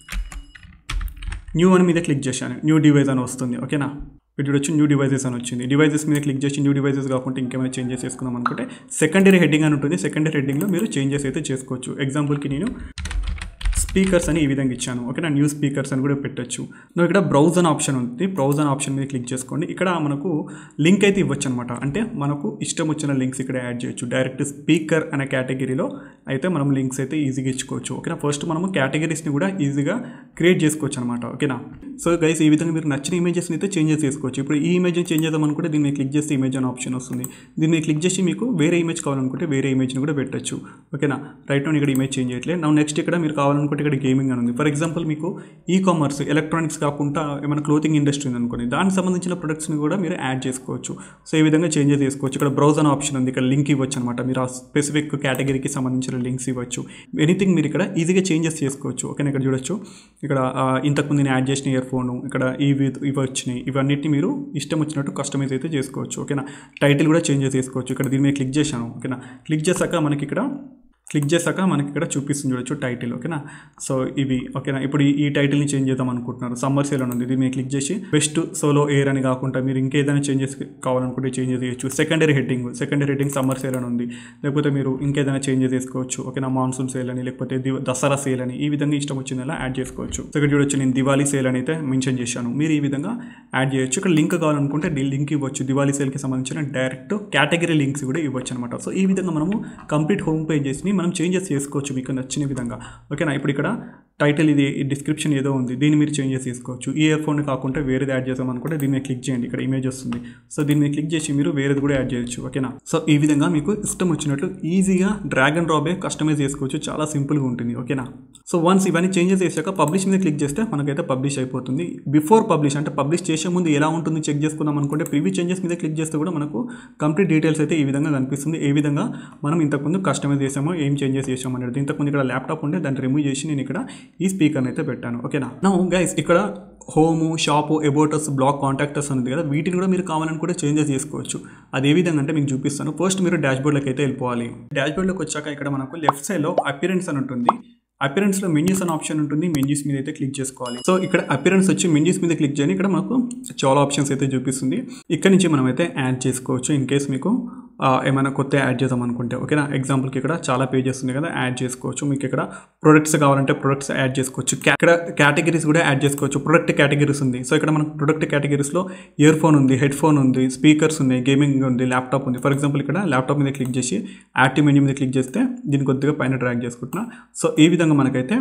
న్యూ అని మీద క్లిక్ చేశాను న్యూ డివైస్ అని వస్తుంది ఓకేనా ఇప్పుడు వచ్చి న్యూ డివైసెస్ అని వచ్చింది డివైసెస్ మీద క్లిక్ చేసి న్యూ డివైసెస్ కాకుండా ఇంకేమైనా చేంజెస్ చేసుకుందాం అనుకుంటే సెకండరీ హెడ్డింగ్ అని ఉంటుంది సెకండరీ హెడ్డింగ్లో మీరు చేంజెస్ అయితే చేసుకోవచ్చు ఎగ్జాంపుల్కి నేను స్పీకర్స్ అని ఈ విధంగా ఇచ్చాను ఓకేనా న్యూ స్పీకర్స్ అని కూడా పెట్టొచ్చు నువ్వు ఇక్కడ బ్రౌజ్ అని ఆప్షన్ ఉంది బ్రౌజ్ అని ఆప్షన్ మీద క్లిక్ చేసుకోండి ఇక్కడ మనకు లింక్ అయితే ఇవ్వచ్చు అనమాట అంటే మనకు ఇష్టం వచ్చిన లింక్స్ ఇక్కడ యాడ్ చేయొచ్చు డైరెక్ట్ స్పీకర్ అనే కేటగిరీలో అయితే మనం లింక్స్ అయితే ఈజీగా ఇచ్చుకోవచ్చు ఓకేనా ఫస్ట్ మనము కేటగిరీస్ని కూడా ఈజీగా క్రియేట్ చేసుకోవచ్చు అనమాట ఓకేనా సో గైస్ ఈ విధంగా మీరు నచ్చిన ఇమేజెస్ని అయితే చేంజెస్ చేసుకోవచ్చు ఇప్పుడు ఈ ఇమేజ్ని చేంజ్ చేద్దాం అనుకుంటే దీన్ని మీద క్లిక్ చేస్తే ఇమేజ్ అనే ఆప్షన్ వస్తుంది దీన్ని మీద క్లిక్ చేసి మీకు వేరే ఇమేజ్ కావాలనుకుంటే వేరే ఇమేజ్ని కూడా పెట్టచ్చు ఓకేనా రైట్ నౌన్ ఇక్కడ ఇమేజ్ చేంజ్ చేయట్లేదు నా నెక్స్ట్ ఇక్కడ మీరు కావాలనుకుంటే ఇక్కడ గేమింగ్ అని ఉంది ఫర్ ఎగ్జాంపుల్ మీకు ఈ కామర్స్ ఎలక్ట్రానిక్స్ కాకుండా ఏమైనా క్లోతింగ్ ఇండస్ట్రీ ఉంది అనుకోండి దానికి సంబంధించిన ప్రొడక్ట్స్ని కూడా మీరు యాడ్ చేసుకోవచ్చు సో ఈ విధంగా చేంజెస్ చేసుకోవచ్చు ఇక్కడ బ్రౌజ్ అనే ఆప్షన్ ఉంది ఇక్కడ లింక్ ఇవ్వచ్చు అనమాట మీరు ఆ స్పెసిఫిక్ కేటగిరీకి సంబంధించిన లింక్స్ ఇవ్వచ్చు ఎనీథింగ్ మీరు ఇక్కడ ఈజీగా చేంజెస్ చేసుకోవచ్చు ఓకేనా ఇక్కడ చూడొచ్చు ఇక్కడ ఆ, ఇంతకుముందు నేను యాడ్ చేసిన ఇయర్ ఫోను ఇక్కడ ఇవి ఇవి వచ్చినాయి ఇవన్నిటిని మీరు ఇష్టం వచ్చినట్టు కస్టమైజ్ అయితే చేసుకోవచ్చు ఓకేనా టైటిల్ కూడా చేంజెస్ చేసుకోవచ్చు ఇక్కడ దీని మీద క్లిక్ చేశాను ఓకేనా క్లిక్ చేశాక మనకి ఇక్కడ క్లిక్ చేశాక మనకి ఇక్కడ చూపిస్తుంది చూడొచ్చు టైటిల్ ఓకేనా సో ఇవి ఓకేనా ఇప్పుడు ఈ- ఈ టైటిల్ని చేంజ్ చేద్దాం అనుకుంటున్నారు సమ్మర్ సేల్ అని ఉంది దీన్ని మీరు క్లిక్ చేసి బెస్ట్ సోలో ఎయిర్ అని కాకుండా మీరు ఇంకేదైనా చేంజెస్ కావాలనుకుంటే చేంజ్ చేయొచ్చు secondary heading secondary heading summer sale అని ఉంది లేకపోతే మీరు ఇంకేదైనా చేంజెస్ చేసుకోవచ్చు ఓకేనా మాన్సూన్ సేల్ అని లేకపోతే దివ- దసరా సేల్ అని ఈ విధంగా ఇష్టం వచ్చిందలా యాడ్ చేసుకోవచ్చు సో ఇక్కడ చూడొచ్చు నేను దివాళీ సేల్ అని అయితే మెన్షన్ చేశాను మీరు ఈ విధంగా యాడ్ చేయొచ్చు ఇక్కడ లింక్ కావాలనుకుంటే లింక్ ఇవ్వచ్చు దివాళీ సేల్కి సంబంధించిన డైరెక్ట్ కేటగిరీ లింక్స్ కూడా ఇవ్వచ్చు అనమాట సో ఈ విధంగా మనము కంప్లీట్ హోమ్ పేజెస్ని మనం చేంజెస్ చేసుకోవచ్చు మీకు నచ్చిన విధంగా ఓకేనా ఇప్పుడు ఇక్కడ టైటిల్ ఇది డిస్క్రిప్షన్ ఏదో ఉంది దీన్ని మీరు చేంజెస్ చేసుకోవచ్చు ఈ ఇయర్ ఫోన్ కాకుండా వేరేది యాడ్ చేద్దాం అనుకుంటే దీన్ని మీద క్లిక్ చేయండి ఇక్కడ ఇమేజ్ వస్తుంది సో దీన్ని మీద క్లిక్ చేసి మీరు వేరేది కూడా యాడ్ చేయొచ్చు ఓకేనా సో ఈ విధంగా మీకు ఇష్టం వచ్చినట్లు ఈజీగా డ్రాగ్ అండ్ డ్రాపే కస్టమైజ్ చేసుకోవచ్చు చాలా సింపుల్గా ఉంటుంది ఓకేనా సో వన్స్ ఇవన్నీ చేంజెస్ చేశాక పబ్లిష్ మీద క్లిక్ చేస్తే మనకైతే పబ్లిష్ అయిపోతుంది బిఫోర్ పబ్లిష్ అంటే పబ్లిష్ చేసే ముందు ఎలా ఉంటుంది చెక్ చేసుకుందాం అనుకుంటే ప్రివ్యూ చేంజెస్ మీద క్లిక్ చేస్తే కూడా మనకు కంప్లీట్ డీటెయిల్స్ అయితే ఈ విధంగా కనిపిస్తుంది ఏ విధంగా మనం ఇంతకుముందు కస్టమైజ్ చేసామో ఏం చేంజెస్ చేసామో అనేది ఇంతకుముందు ఇక్కడ ల్యాప్టాప్ ఉంటే దాన్ని రిమూవ్ చేసి నేను ఇక్కడ ఈ స్పీకర్ని అయితే పెట్టాను ఓకేనా నా గైస్ ఇక్కడ home shop about us blog contact us ఉంది కదా వీటిని కూడా మీరు కావాలనుకుంటే చేంజెస్ చేసుకోవచ్చు అది ఏ విధంగా అంటే మీకు చూపిస్తాను ఫస్ట్ మీరు డాష్బోర్డ్లోకి అయితే వెళ్ళిపోవాలి డాష్బోర్డ్లోకి వచ్చాక ఇక్కడ మనకు లెఫ్ట్ సైడ్లో అపిరెన్స్ అని ఉంటుంది అపిరెన్స్లో మెన్యూస్ అనే ఆప్షన్ ఉంటుంది మెన్యూస్ మీద అయితే క్లిక్ చేసుకోవాలి సో ఇక్కడ అపిరెన్స్ వచ్చి మెన్యూస్ మీద క్లిక్ చేయని ఇక్కడ మనకు చాలా ఆప్షన్స్ అయితే చూపిస్తుంది ఇక్కడ నుంచి మనం అయితే యాడ్ చేసుకోవచ్చు ఇన్ కేస్ మీకు ఆ, ఏమైనా కొత్త యాడ్ చేద్దాం అనుకుంటే ఓకేనా ఎగ్జాంపుల్కి ఇక్కడ చాలా పేజెస్ ఉన్నాయి కదా యాడ్ చేసుకోవచ్చు మీకు ఇక్కడ ప్రొడక్ట్స్ కావాలంటే ప్రొడక్ట్స్ యాడ్ చేసుకోవచ్చు Ca- ఇక్కడ కేటగిరీస్ కూడా యాడ్ చేసుకోవచ్చు ప్రొడక్ట్ కేటగిరీస్ ఉంది సో ఇక్కడ మనకు ప్రొడక్ట్ కేటగిరీస్లో ఇయర్ ఫోన్ ఉంది హెడ్ ఫోన్ ఉంది స్పీకర్స్ ఉన్నాయి గేమింగ్ ఉంది ల్యాప్టాప్ ఉంది ఫర్ ఎగ్జాంపుల్ ఇక్కడ ల్యాప్టాప్ మీద క్లిక్ చేసి యాక్టివ్ మెన్యూ మీద క్లిక్ చేస్తే దీన్ని కొద్దిగా పైన డ్రాగ్ చేసుకుంటున్నా సో ఈ విధంగా మనకైతే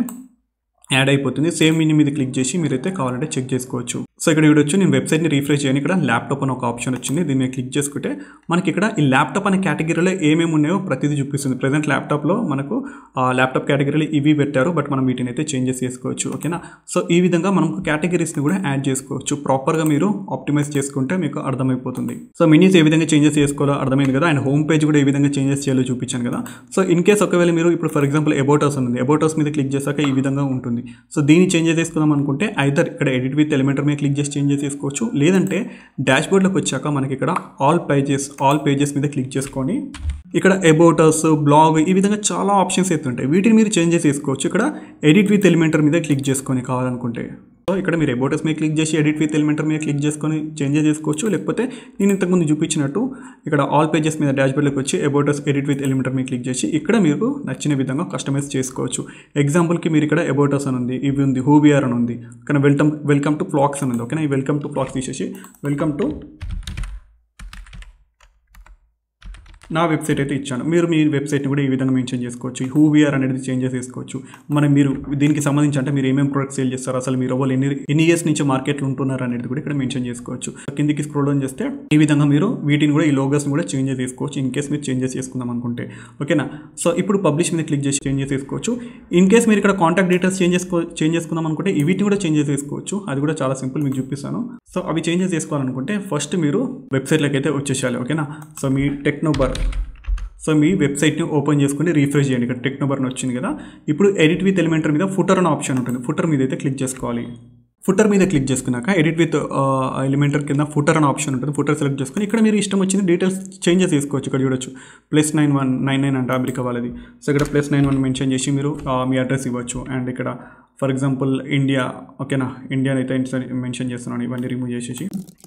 యాడ్ అయిపోతుంది సేమ్ మెన్యూ మీద క్లిక్ చేసి మీరైతే కావాలంటే చెక్ చేసుకోవచ్చు సో ఇక్కడ చూడొచ్చు నేను వెబ్సైట్ని రీఫ్రెష్ చేయని ఇక్కడ ల్యాప్టాప్ అని ఒక ఆప్షన్ వచ్చింది దీని మీద క్లిక్ చేసుకుంటే మనకి ఇక్కడ ఈ ల్యాప్టాప్ అనే కేటగిరీలో ఏమేమి ఉన్నాయో ప్రతిదీ చూపిస్తుంది ప్రజెంట్ ల్యాప్టాప్లో మనకు ఆ ల్యాప్టాప్ కేటగిరీలో ఇవి పెట్టారు బట్ మనం వీటిని అయితే చేంజెస్ చేసుకోవచ్చు ఓకేనా సో ఈ విధంగా మనం కేటగిరీస్ని కూడా యాడ్ చేసుకోవచ్చు ప్రాపర్గా మీరు ఆప్టిమైజ్ చేసుకుంటే మీకు అర్థమైపోతుంది సో మెన్యూస్ ఏ విధంగా చేంజెస్ చేసుకోవాలో అర్థమైంది కదా అండ్ హోమ్ పేజ్ కూడా ఏ విధంగా చేంజెస్ చేయాలో చూపించాను కదా సో ఇన్ కేస్ ఒకవేళ మీరు ఇప్పుడు ఫర్ ఎగ్జాంపుల్ ఎబోటస్ ఉంది ఎబోటస్ మీద క్లిక్ చేశాక ఈ విధంగా ఉంటుంది సో దీన్ని చేంజెస్ చేసుకుందాం అనుకుంటే ఐదర్ ఇక్కడ ఎడిట్ విత్ ఎలిమెంటర్ మీద క్లిక్ చేసి చేంజెస్ చేసుకోవచ్చు లేదంటే డాష్బోర్డ్లోకి వచ్చాక మనకి ఇక్కడ ఆల్ పేజెస్ ఆల్ పేజెస్ మీద క్లిక్ చేసుకొని ఇక్కడ ఎబోటస్ బ్లాగ్ ఈ విధంగా చాలా ఆప్షన్స్ అయితే ఉంటాయి వీటిని మీరు చేంజెస్ చేసుకోవచ్చు ఇక్కడ ఎడిట్ విత్ ఎలిమెంటర్ మీద క్లిక్ చేసుకొని కావాలనుకుంటే సో ఇక్కడ మీరు అబౌటస్ మీద క్లిక్ చేసి ఎడిట్ విత్ ఎలిమెంటర్ మీద క్లిక్ చేసుకొని చేంజ్ చేసుకోవచ్చు లేకపోతే నేను ఇంతకుముందు చూపించినట్టు ఇక్కడ ఆల్ పేజెస్ మీద డాష్బోర్డ్లోకి వచ్చి అబౌటస్ ఎడిట్ విత్ ఎలిమెంటర్ మీద క్లిక్ చేసి ఇక్కడ మీకు నచ్చిన విధంగా కస్టమైజ్ చేసుకోవచ్చు ఎగ్జాంపుల్కి మీరు ఇక్కడ అబౌటస్ అని ఉంది ఇవి ఉంది హూబిఆర్ అని ఉంది కానీ వెల్కమ్ వెల్కమ్ టు ఫ్లాక్స్ అని ఉంది ఓకేనా ఈ వెల్కమ్ టు ఫ్లాక్స్ తీసేసి వెల్కమ్ టు నా వెబ్సైట్ అయితే ఇచ్చాను మీరు మీ వెబ్సైట్ని కూడా ఈ విధంగా మెన్షన్ చేసుకోవచ్చు హూ వీఆర్ అనేది చేంజ్ చేసుకోవచ్చు మనం మీరు దీనికి సంబంధించి అంటే మీరు ఏమేమి ప్రొడక్ట్స్ సేల్ చేస్తారు అసలు మీరు వాళ్ళు ఎన్ని ఎన్ని ఇయర్స్ నుంచి మార్కెట్లో ఉంటున్నారు అనేది కూడా ఇక్కడ మెన్షన్ చేసుకోవచ్చు కిందికి స్క్రోల్ డౌన్ చేస్తే ఈ విధంగా మీరు వీటిని కూడా ఈ లోగోస్ని కూడా చేంజ్ చేసుకోవచ్చు ఇన్ కేస్ మీరు చేంజెస్ చేసుకుందాం అనుకుంటే ఓకేనా సో ఇప్పుడు పబ్లిష్ మీద క్లిక్ చేసి చేంజ్ చేసుకోవచ్చు ఇన్ కేస్ మీరు ఇక్కడ కాంటాక్ట్ డీటెయిల్స్ చేంజ్ చేసుకో చేంజ్ చేసుకుందాం అనుకుంటే ఈ వీటిని కూడా చేంజ్ చేసుకోవచ్చు అది కూడా చాలా సింపుల్ మీకు చూపిస్తాను సో అవి చేంజెస్ చేసుకోవాలనుకుంటే ఫస్ట్ మీరు వెబ్సైట్లోకి అయితే వచ్చేసేయాలి ఓకేనా సో మీ టెక్నోబర్ సో మీ వెబ్సైట్ని ఓపెన్ చేసుకుని రీఫ్రెష్ చేయండి ఇక్కడ టెక్నోబర్ని వచ్చింది కదా ఇప్పుడు ఎడిట్ విత్ ఎలిమెంటర్ మీద ఫుటర్ అనే ఆప్షన్ ఉంటుంది ఫుటర్ మీద అయితే క్లిక్ చేసుకోవాలి ఫుటర్ మీద క్లిక్ చేసుకున్నాక ఎడిట్ విత్ ఎలిమెంటర్ కింద ఫుటర్ అనే ఆప్షన్ ఉంటుంది ఫుటర్ సెలెక్ట్ చేసుకుని ఇక్కడ మీరు ఇష్టం వచ్చిన డీటెయిల్స్ చేంజెస్ చేసుకోవచ్చు ఇక్కడ చూడొచ్చు plus nine one nine nine అంటే అమెరికా వాళ్ళది సో ఇక్కడ ప్లస్ నైన్ వన్ మెన్షన్ చేసి మీరు ఆ, మీ అడ్రస్ ఇవ్వచ్చు అండ్ ఇక్కడ ఫర్ ఎగ్జాంపుల్ ఇండియా ఓకేనా ఇండియా అయితే మెన్షన్ చేస్తున్నాను ఇవన్నీ రిమూవ్ చేసేసి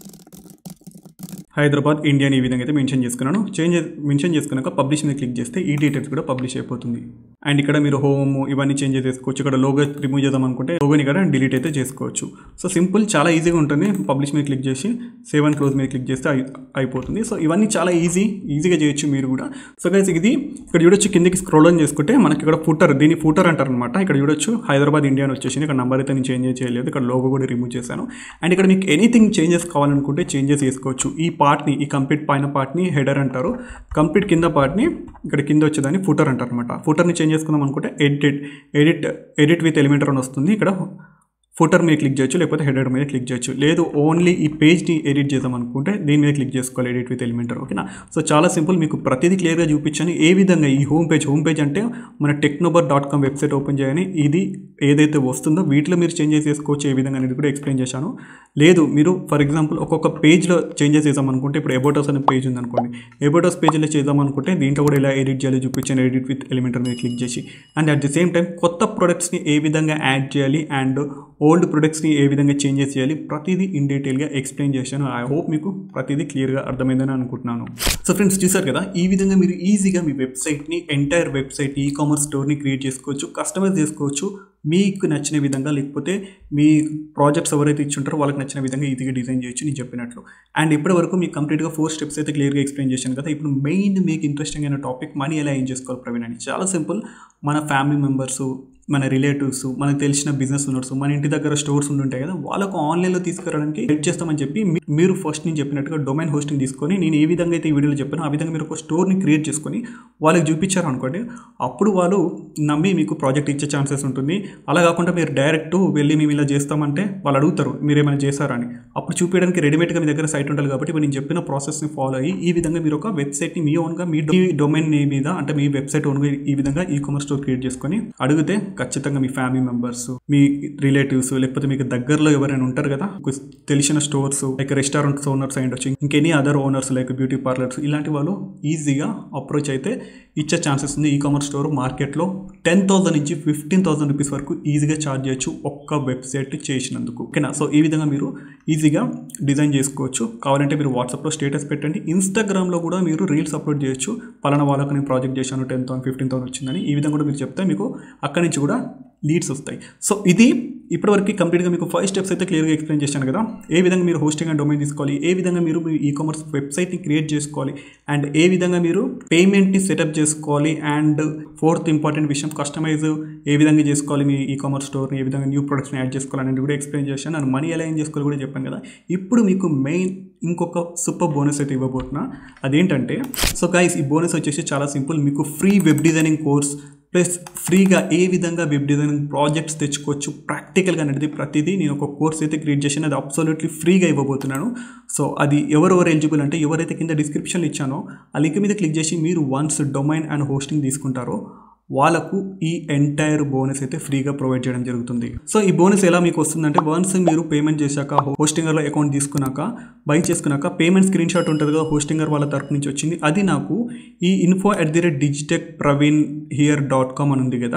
హైదరాబాద్ ఇండియా అని ఈ విధంగా అయితే మెన్షన్ చేసుకున్నాను చేంజ్ మెన్షన్ చేసుకున్నాక పబ్లిష్ మీద క్లిక్ చేస్తే ఈ డీటెయిల్స్ కూడా పబ్లిష్ అయిపోతుంది అండ్ ఇక్కడ మీరు హోమ్ ఇవన్నీ చేంజ్ చేసుకోవచ్చు ఇక్కడ లోగో రిమూవ్ చేద్దాం అనుకుంటే లోగోని ఇక్కడ డిలీట్ అయితే చేసుకోవచ్చు సో సింపుల్ చాలా ఈజీగా ఉంటుంది పబ్లిష్ మీద క్లిక్ చేసి సేవ్ అండ్ క్లోజ్ మీద క్లిక్ చేస్తే అయి- అయిపోతుంది సో ఇవన్నీ చాలా ఈజీ ఈజీగా చేయొచ్చు మీరు కూడా సో గైస్ ఇది ఇక్కడ చూడొచ్చు కిందకి స్క్రోల్ ఆన్ చేసుకుంటే మనకి ఇక్కడ ఫుటర్ దీని ఫుటర్ అంటారు అనమాట ఇక్కడ చూడొచ్చు హైదరాబాద్ ఇండియా అని వచ్చేసింది ఇక్కడ నంబర్ అయితే నేను చేంజ్ చేయలేదు ఇక్కడ లోగో కూడా రిమూవ్ చేశాను అండ్ ఇక్కడ మీకు ఎనీథింగ్ చేంజెస్ కావాలనుకుంటే చేంజెస్ చేసుకోవచ్చు ఈ పార్ట్ని ఈ కంప్లీట్ పైన పార్ట్ని హెడర్ అంటారు కంప్లీట్ కింద పార్ట్ని ఇక్కడ కింద వచ్చేదాన్ని ఫుటర్ అంటారు అనమాట ఫుటర్ని చేంజ్ చేసుకుందాం అనుకుంటే edit edit edit with Elementor అని వస్తుంది ఇక్కడ ఫుటర్ మీద క్లిక్ చేయొచ్చు లేకపోతే హెడర్ మీద క్లిక్ చేయొచ్చు లేదు ఓన్లీ ఈ పేజ్ని ఎడిట్ చేద్దాం అనుకుంటే దీని మీద క్లిక్ చేసుకోవాలి ఎడిట్ విత్ ఎలిమెంటర్ ఓకేనా సో చాలా సింపుల్ మీకు ప్రతిదీ క్లియర్గా చూపించాను ఏ విధంగా ఈ హోమ్ పేజ్ హోమ్ పేజ్ అంటే మన Technobar dot com website open చేయని ఇది ఏదైతే వస్తుందో వీటిలో మీరు చేంజెస్ చేసుకోవచ్చు ఏ విధంగా అనేది కూడా ఎక్స్ప్లెయిన్ చేశాను లేదు మీరు ఫర్ ఎగ్జాంపుల్ ఒక్కొక్క పేజ్లో చేంజెస్ చేద్దాం అనుకుంటే ఇప్పుడు ఎబోటోస్ అనే పేజ్ ఉంది అనుకోండి ఎబోటోస్ పేజ్లో చేద్దాం అనుకుంటే దీంట్లో కూడా ఎలా ఎడిట్ చేయాలి చూపించాను ఎడిట్ విత్ ఎలిమెంటర్ మీద క్లిక్ చేసి and at the same time కొత్త ప్రొడక్ట్స్ని ఏ విధంగా యాడ్ చేయాలి అండ్ ఓల్డ్ ప్రొడక్ట్స్ని ఏ విధంగా చేంజెస్ చేయాలి ప్రతిదీ ఇన్ డీటెయిల్గా ఎక్స్ప్లెయిన్ చేశాను ఐ హోప్ మీకు ప్రతిదీ క్లియర్గా అర్థమైందని అనుకుంటున్నాను సో ఫ్రెండ్స్ చూసారు కదా ఈ విధంగా మీరు ఈజీగా మీ వెబ్సైట్ని ఎంటైర్ వెబ్సైట్ ఈ కామర్స్ స్టోర్ని క్రియేట్ చేసుకోవచ్చు కస్టమైజ్ చేసుకోవచ్చు మీకు నచ్చిన విధంగా లేకపోతే మీ ప్రాజెక్ట్స్ ఎవరైతే ఇచ్చుంటారో వాళ్ళకి నచ్చిన విధంగా ఈజీగా డిజైన్ చేయొచ్చు నేను చెప్పినట్లు అండ్ ఇప్పటి వరకు మీకు కంప్లీట్గా ఫోర్ స్టెప్స్ అయితే క్లియర్గా ఎక్స్ప్లెయిన్ చేశాను కదా ఇప్పుడు మెయిన్ మీకు ఇంట్రెస్టింగ్ అయిన టాపిక్ మనీ ఎలా ఏం చేసుకోవాలి ప్రవీణ్ అని చాలా సింపుల్ మన ఫ్యామిలీ మెంబర్స్ మన రిలేటివ్స్ మనకు తెలిసిన బిజినెస్ ఓనర్స్ మన ఇంటి దగ్గర స్టోర్స్ ఉంటుంటాయి కదా వాళ్ళకు ఆన్లైన్లో తీసుకురావడానికి హెల్ప్ చేస్తామని చెప్పి మీ- మీరు ఫస్ట్ నేను చెప్పినట్టుగా డొమైన్ హోస్టింగ్ తీసుకొని నేను ఏ విధంగా అయితే ఈ వీడియోలో చెప్పానో ఆ విధంగా మీరు ఒక స్టోర్ని క్రియేట్ చేసుకొని వాళ్ళకి చూపించారు అనుకోండి అప్పుడు వాళ్ళు నమ్మి మీకు ప్రాజెక్ట్ ఇచ్చే ఛాన్సెస్ ఉంటుంది అలా కాకుండా మీరు డైరెక్ట్ వెళ్ళి మేము ఇలా చేస్తామంటే వాళ్ళు అడుగుతారు మీరు ఏమైనా చేశారా అని అప్పుడు చూపించడానికి రెడీమేడ్గా మీ దగ్గర సైట్ ఉండాలి కాబట్టి ఇప్పుడు నేను చెప్పిన ప్రాసెస్ని ఫాలో అయ్యి ఈ విధంగా మీరు ఒక వెబ్సైట్ని మీ ఓన్గా మీ డొమైన్ నేమ్ మీద అంటే మీ వెబ్సైట్ ఓన్గా ఈ విధంగా ఈ కామర్స్ స్టోర్ క్రియేట్ చేసుకొని అడిగితే ఖచ్చితంగా మీ ఫ్యామిలీ మెంబర్స్ మీ రిలేటివ్స్ లేకపోతే మీకు దగ్గరలో ఎవరైనా ఉంటారు కదా మీకు తెలిసిన స్టోర్స్ లైక్ రెస్టారెంట్స్ ఓనర్స్ అయి ఉండొచ్చు ఇంకెనీ other owners like beauty parlours ఇలాంటి వాళ్ళు ఈజీగా అప్రోచ్ అయితే ఇచ్చే ఛాన్సెస్ ఉంది ఈ కామర్స్ స్టోర్ మార్కెట్లో టెన్ థౌసండ్ నుంచి ఫిఫ్టీన్ థౌసండ్ రూపీస్ వరకు ఈజీగా ఛార్జ్ చేయొచ్చు ఒక్క వెబ్సైట్ చేసినందుకు ఓకేనా సో ఈ విధంగా మీరు ఈజీగా డిజైన్ చేసుకోవచ్చు కావాలంటే మీరు వాట్సాప్లో స్టేటస్ పెట్టండి ఇన్స్టాగ్రామ్లో కూడా మీరు రీల్స్ అప్లోడ్ చేయొచ్చు పలానా వాళ్ళకి నేను ప్రాజెక్ట్ చేశాను టెన్ థౌసండ్ ఫిఫ్టీన్ థౌసండ్ వచ్చిందని ఈ విధంగా కూడా మీరు చెప్తే మీకు అక్కడి నుంచి కూడా లీడ్స్ వస్తాయి సో ఇది ఇప్పటివరకు కంప్లీట్గా మీకు ఫైవ్ స్టెప్స్ అయితే క్లియర్గా ఎక్స్ప్లెయిన్ చేశాను కదా ఏ విధంగా మీరు హోస్టింగ్ అండ్ డొమైన్ తీసుకోవాలి ఏ విధంగా మీరు మీ ఈ కామర్స్ వెబ్సైట్ని క్రియేట్ చేసుకోవాలి అండ్ ఏ విధంగా మీరు పేమెంట్ని సెటప్ చేసుకోవాలి అండ్ ఫోర్త్ ఇంపార్టెంట్ విషయం కస్టమైజ్ ఏ విధంగా చేసుకోవాలి మీ ఈ కామర్స్ స్టోర్ని ఏ విధంగా న్యూ ప్రొడక్ట్స్ని యాడ్ చేసుకోవాలి అనేది కూడా ఎక్స్ప్లెయిన్ చేశాను అండ్ మనీ ఎలా ఏం చేసుకోవాలి కూడా చెప్పాను కదా ఇప్పుడు మీకు మెయిన్ ఇంకొక సూపర్ బోనస్ అయితే ఇవ్వబోతున్నా అదేంటంటే సో గైస్ ఈ బోనస్ వచ్చేసి చాలా సింపుల్ మీకు free web designing course plus ఫ్రీగా ఏ విధంగా వెబ్ డిజైనింగ్ ప్రాజెక్ట్స్ తెచ్చుకోవచ్చు ప్రాక్టికల్గా అనేది ప్రతిదీ నేను ఒక కోర్స్ అయితే క్రియేట్ చేశాను అది అబ్సల్యూట్లీ ఫ్రీగా ఇవ్వబోతున్నాను సో అది ఎవరెవరు ఎలిజిబుల్ అంటే ఎవరైతే కింద డిస్క్రిప్షన్లో ఇచ్చానో ఆ లింక్ మీద క్లిక్ చేసి మీరు వన్స్ డొమైన్ అండ్ హోస్టింగ్ తీసుకుంటారో వాళ్ళకు ఈ ఎంటైర్ బోనస్ అయితే ఫ్రీగా ప్రొవైడ్ చేయడం జరుగుతుంది సో ఈ బోనస్ ఎలా మీకు వస్తుందంటే వన్స్ మీరు పేమెంట్ చేశాక హోస్టింగర్లో అకౌంట్ తీసుకున్నాక బై చేసుకున్నాక పేమెంట్ స్క్రీన్ షాట్ ఉంటుంది కదా హోస్టింగర్ వాళ్ళ తరపు నుంచి వచ్చింది అది నాకు ఈ info at the rate Digitek Praveen here dot com అని ఉంది కదా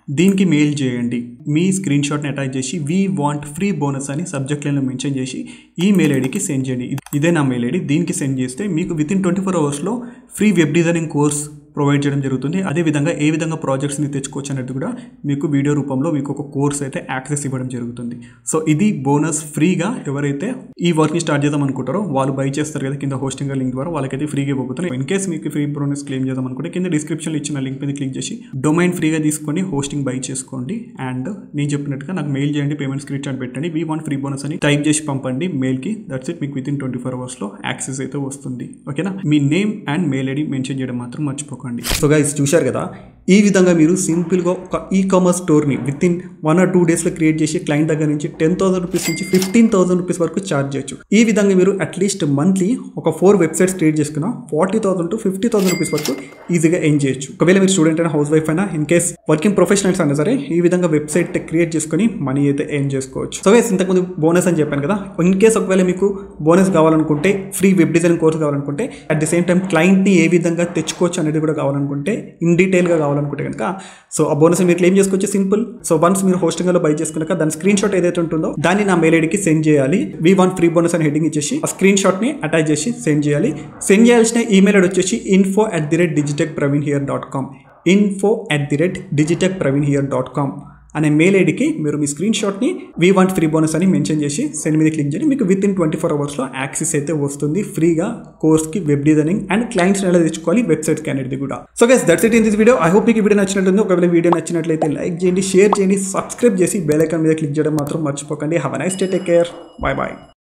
దీనికి మెయిల్ చేయండి మీ స్క్రీన్ షాట్ని అటాచ్ చేసి వీ వాంట్ ఫ్రీ బోనస్ అని సబ్జెక్ట్ లైన్లో మెన్షన్ చేసి ఈ మెయిల్ ఐడికి సెండ్ చేయండి ఇదే నా మెయిల్ ఐడి దీనికి సెండ్ చేస్తే మీకు విత్ ఇన్ ట్వంటీ ఫోర్ అవర్స్లో free web designing course provide చేయడం జరుగుతుంది అదేవిధంగా ఏ విధంగా ప్రాజెక్ట్స్ని తెచ్చుకోవచ్చు అనేది కూడా మీకు వీడియో రూపంలో మీకు ఒక కోర్స్ అయితే యాక్సెస్ ఇవ్వడం జరుగుతుంది సో ఇది బోనస్ ఫ్రీగా ఎవరైతే ఈ వర్క్ని స్టార్ట్ చేద్దాం అనుకుంటారో వాళ్ళు బై చేస్తారు కదా కింద హోస్టింగ్ లింక్ ద్వారా వాళ్ళకైతే ఫ్రీగా ఇవ్వబోతుంది ఇన్ కేస్ మీకు ఫ్రీ బోనస్ క్లెయిమ్ చేద్దాం అనుకుంటే కింద డిస్క్రిప్షన్లో ఇచ్చిన లింక్ మీద క్లిక్ చేసి డొమైన్ ఫ్రీగా తీసుకొని హోస్టింగ్ బై చేసుకోండి అండ్ నేను చెప్పినట్టుగా నాకు మెయిల్ చేయండి పేమెంట్ స్క్రీన్ షాట్ పెట్టండి వీ వాంట్ ఫ్రీ బోనస్ అని టైప్ చేసి పంపండి మెయిల్కి దట్స్ ఇట్ మీకు విత్ ఇన్ ట్వంటీ ఫోర్ అవర్స్లో యాక్సెస్ అయితే వస్తుంది ఓకేనా మీ name and mail ID mention చేయడం మాత్రం మర్చిపోకండి సో గైస్ చూశారు కదా ఈ విధంగా మీరు సింపుల్గా ఒక ఈ కామర్స్ స్టోర్ని within one or two డేస్లో క్రియేట్ చేసి క్లయింట్ దగ్గర నుంచి టెన్ థౌసండ్ రూపీస్ నుంచి ఫిఫ్టీన్ థౌసండ్ రూపీస్ వరకు ఛార్జ్ చేయొచ్చు ఈ విధంగా మీరు అట్లీస్ట్ మంత్లీ ఒక ఫోర్ వెబ్సైట్స్ క్రియేట్ చేసుకున్న forty thousand to fifty thousand rupees వరకు ఈజీగా ఎన్ చేయొచ్చు ఒకవేళ మీరు స్టూడెంట్ అయినా హౌస్ వైఫ్ అయినా ఇన్ కేస్ వర్కింగ్ ప్రొఫెషనల్స్ అయినా సరే ఈ విధంగా వెబ్సైట్ క్రియేట్ చేసుకొని మనీ అయితే ఎర్న్ చేసుకోవచ్చు సో గైస్ ఇంతకుముందు బోనస్ అని చెప్పాను కదా ఇన్ కేస్ ఒకవేళ మీకు బోనస్ కావాలనుకుంటే ఫ్రీ వెబ్ డిజైన్ కోర్స్ కావాలనుకుంటే అట్ ది సేమ్ టైం క్లయింట్ని ఏ విధంగా తెచ్చుకోవచ్చు అనేది కూడా కావాలనుకుంటే ఇన్ డీటెయిల్గా కావాలనుకుంటే కనుక సో ఆ బోనస్ మీరు క్లెయిమ్ చేసుకోవచ్చు సింపుల్ సో వన్స్ మీరు హోస్టింగ్లో బై చేసుకున్నాక దాని స్క్రీన్ షాట్ ఏదైతే ఉంటుందో దాన్ని నా మెయిల్ ఐడికి సెండ్ చేయాలి వి వన్ ఫ్రీ బోనస్ అని హెడ్డింగ్ ఇచ్చేసి ఆ స్క్రీన్ షాట్ని అటాచ్ చేసి సెండ్ చేయాలి సెండ్ చేయాల్సిన ఈమెయిల్ ఐడి వచ్చేసి info at the rate Digitek Praveen here dot com info at the rate Digitek Praveen here dot com అనే మెయిల్ ఐడికి మీరు మీ స్క్రీన్ షాట్ని వీ వాంట్ ఫ్రీ బోనస్ అని మెన్షన్ చేసి సెండ్ మీద క్లిక్ చేయండి మీకు విత్ ఇన్ ట్వంటీ ఫోర్ అవర్స్లో యాక్సెస్ అయితే వస్తుంది ఫ్రీగా కోర్స్కి వెబ్ డిజైనింగ్ అండ్ క్లయింట్స్ ఎలా తెచ్చుకోవాలి వెబ్సైట్కి అనేది కూడా so guys that's it in this video I hope మీకు ఈ వీడియో నచ్చినట్టుంది ఒకవేళ వీడియో నచ్చినట్లయితే లైక్ చేయండి షేర్ చేయండి సబ్స్క్రైబ్ చేసి బెల్ ఐకాన్ మీద క్లిక్ చేయడం మాత్రం మర్చిపోకండి have nice day take care bye bye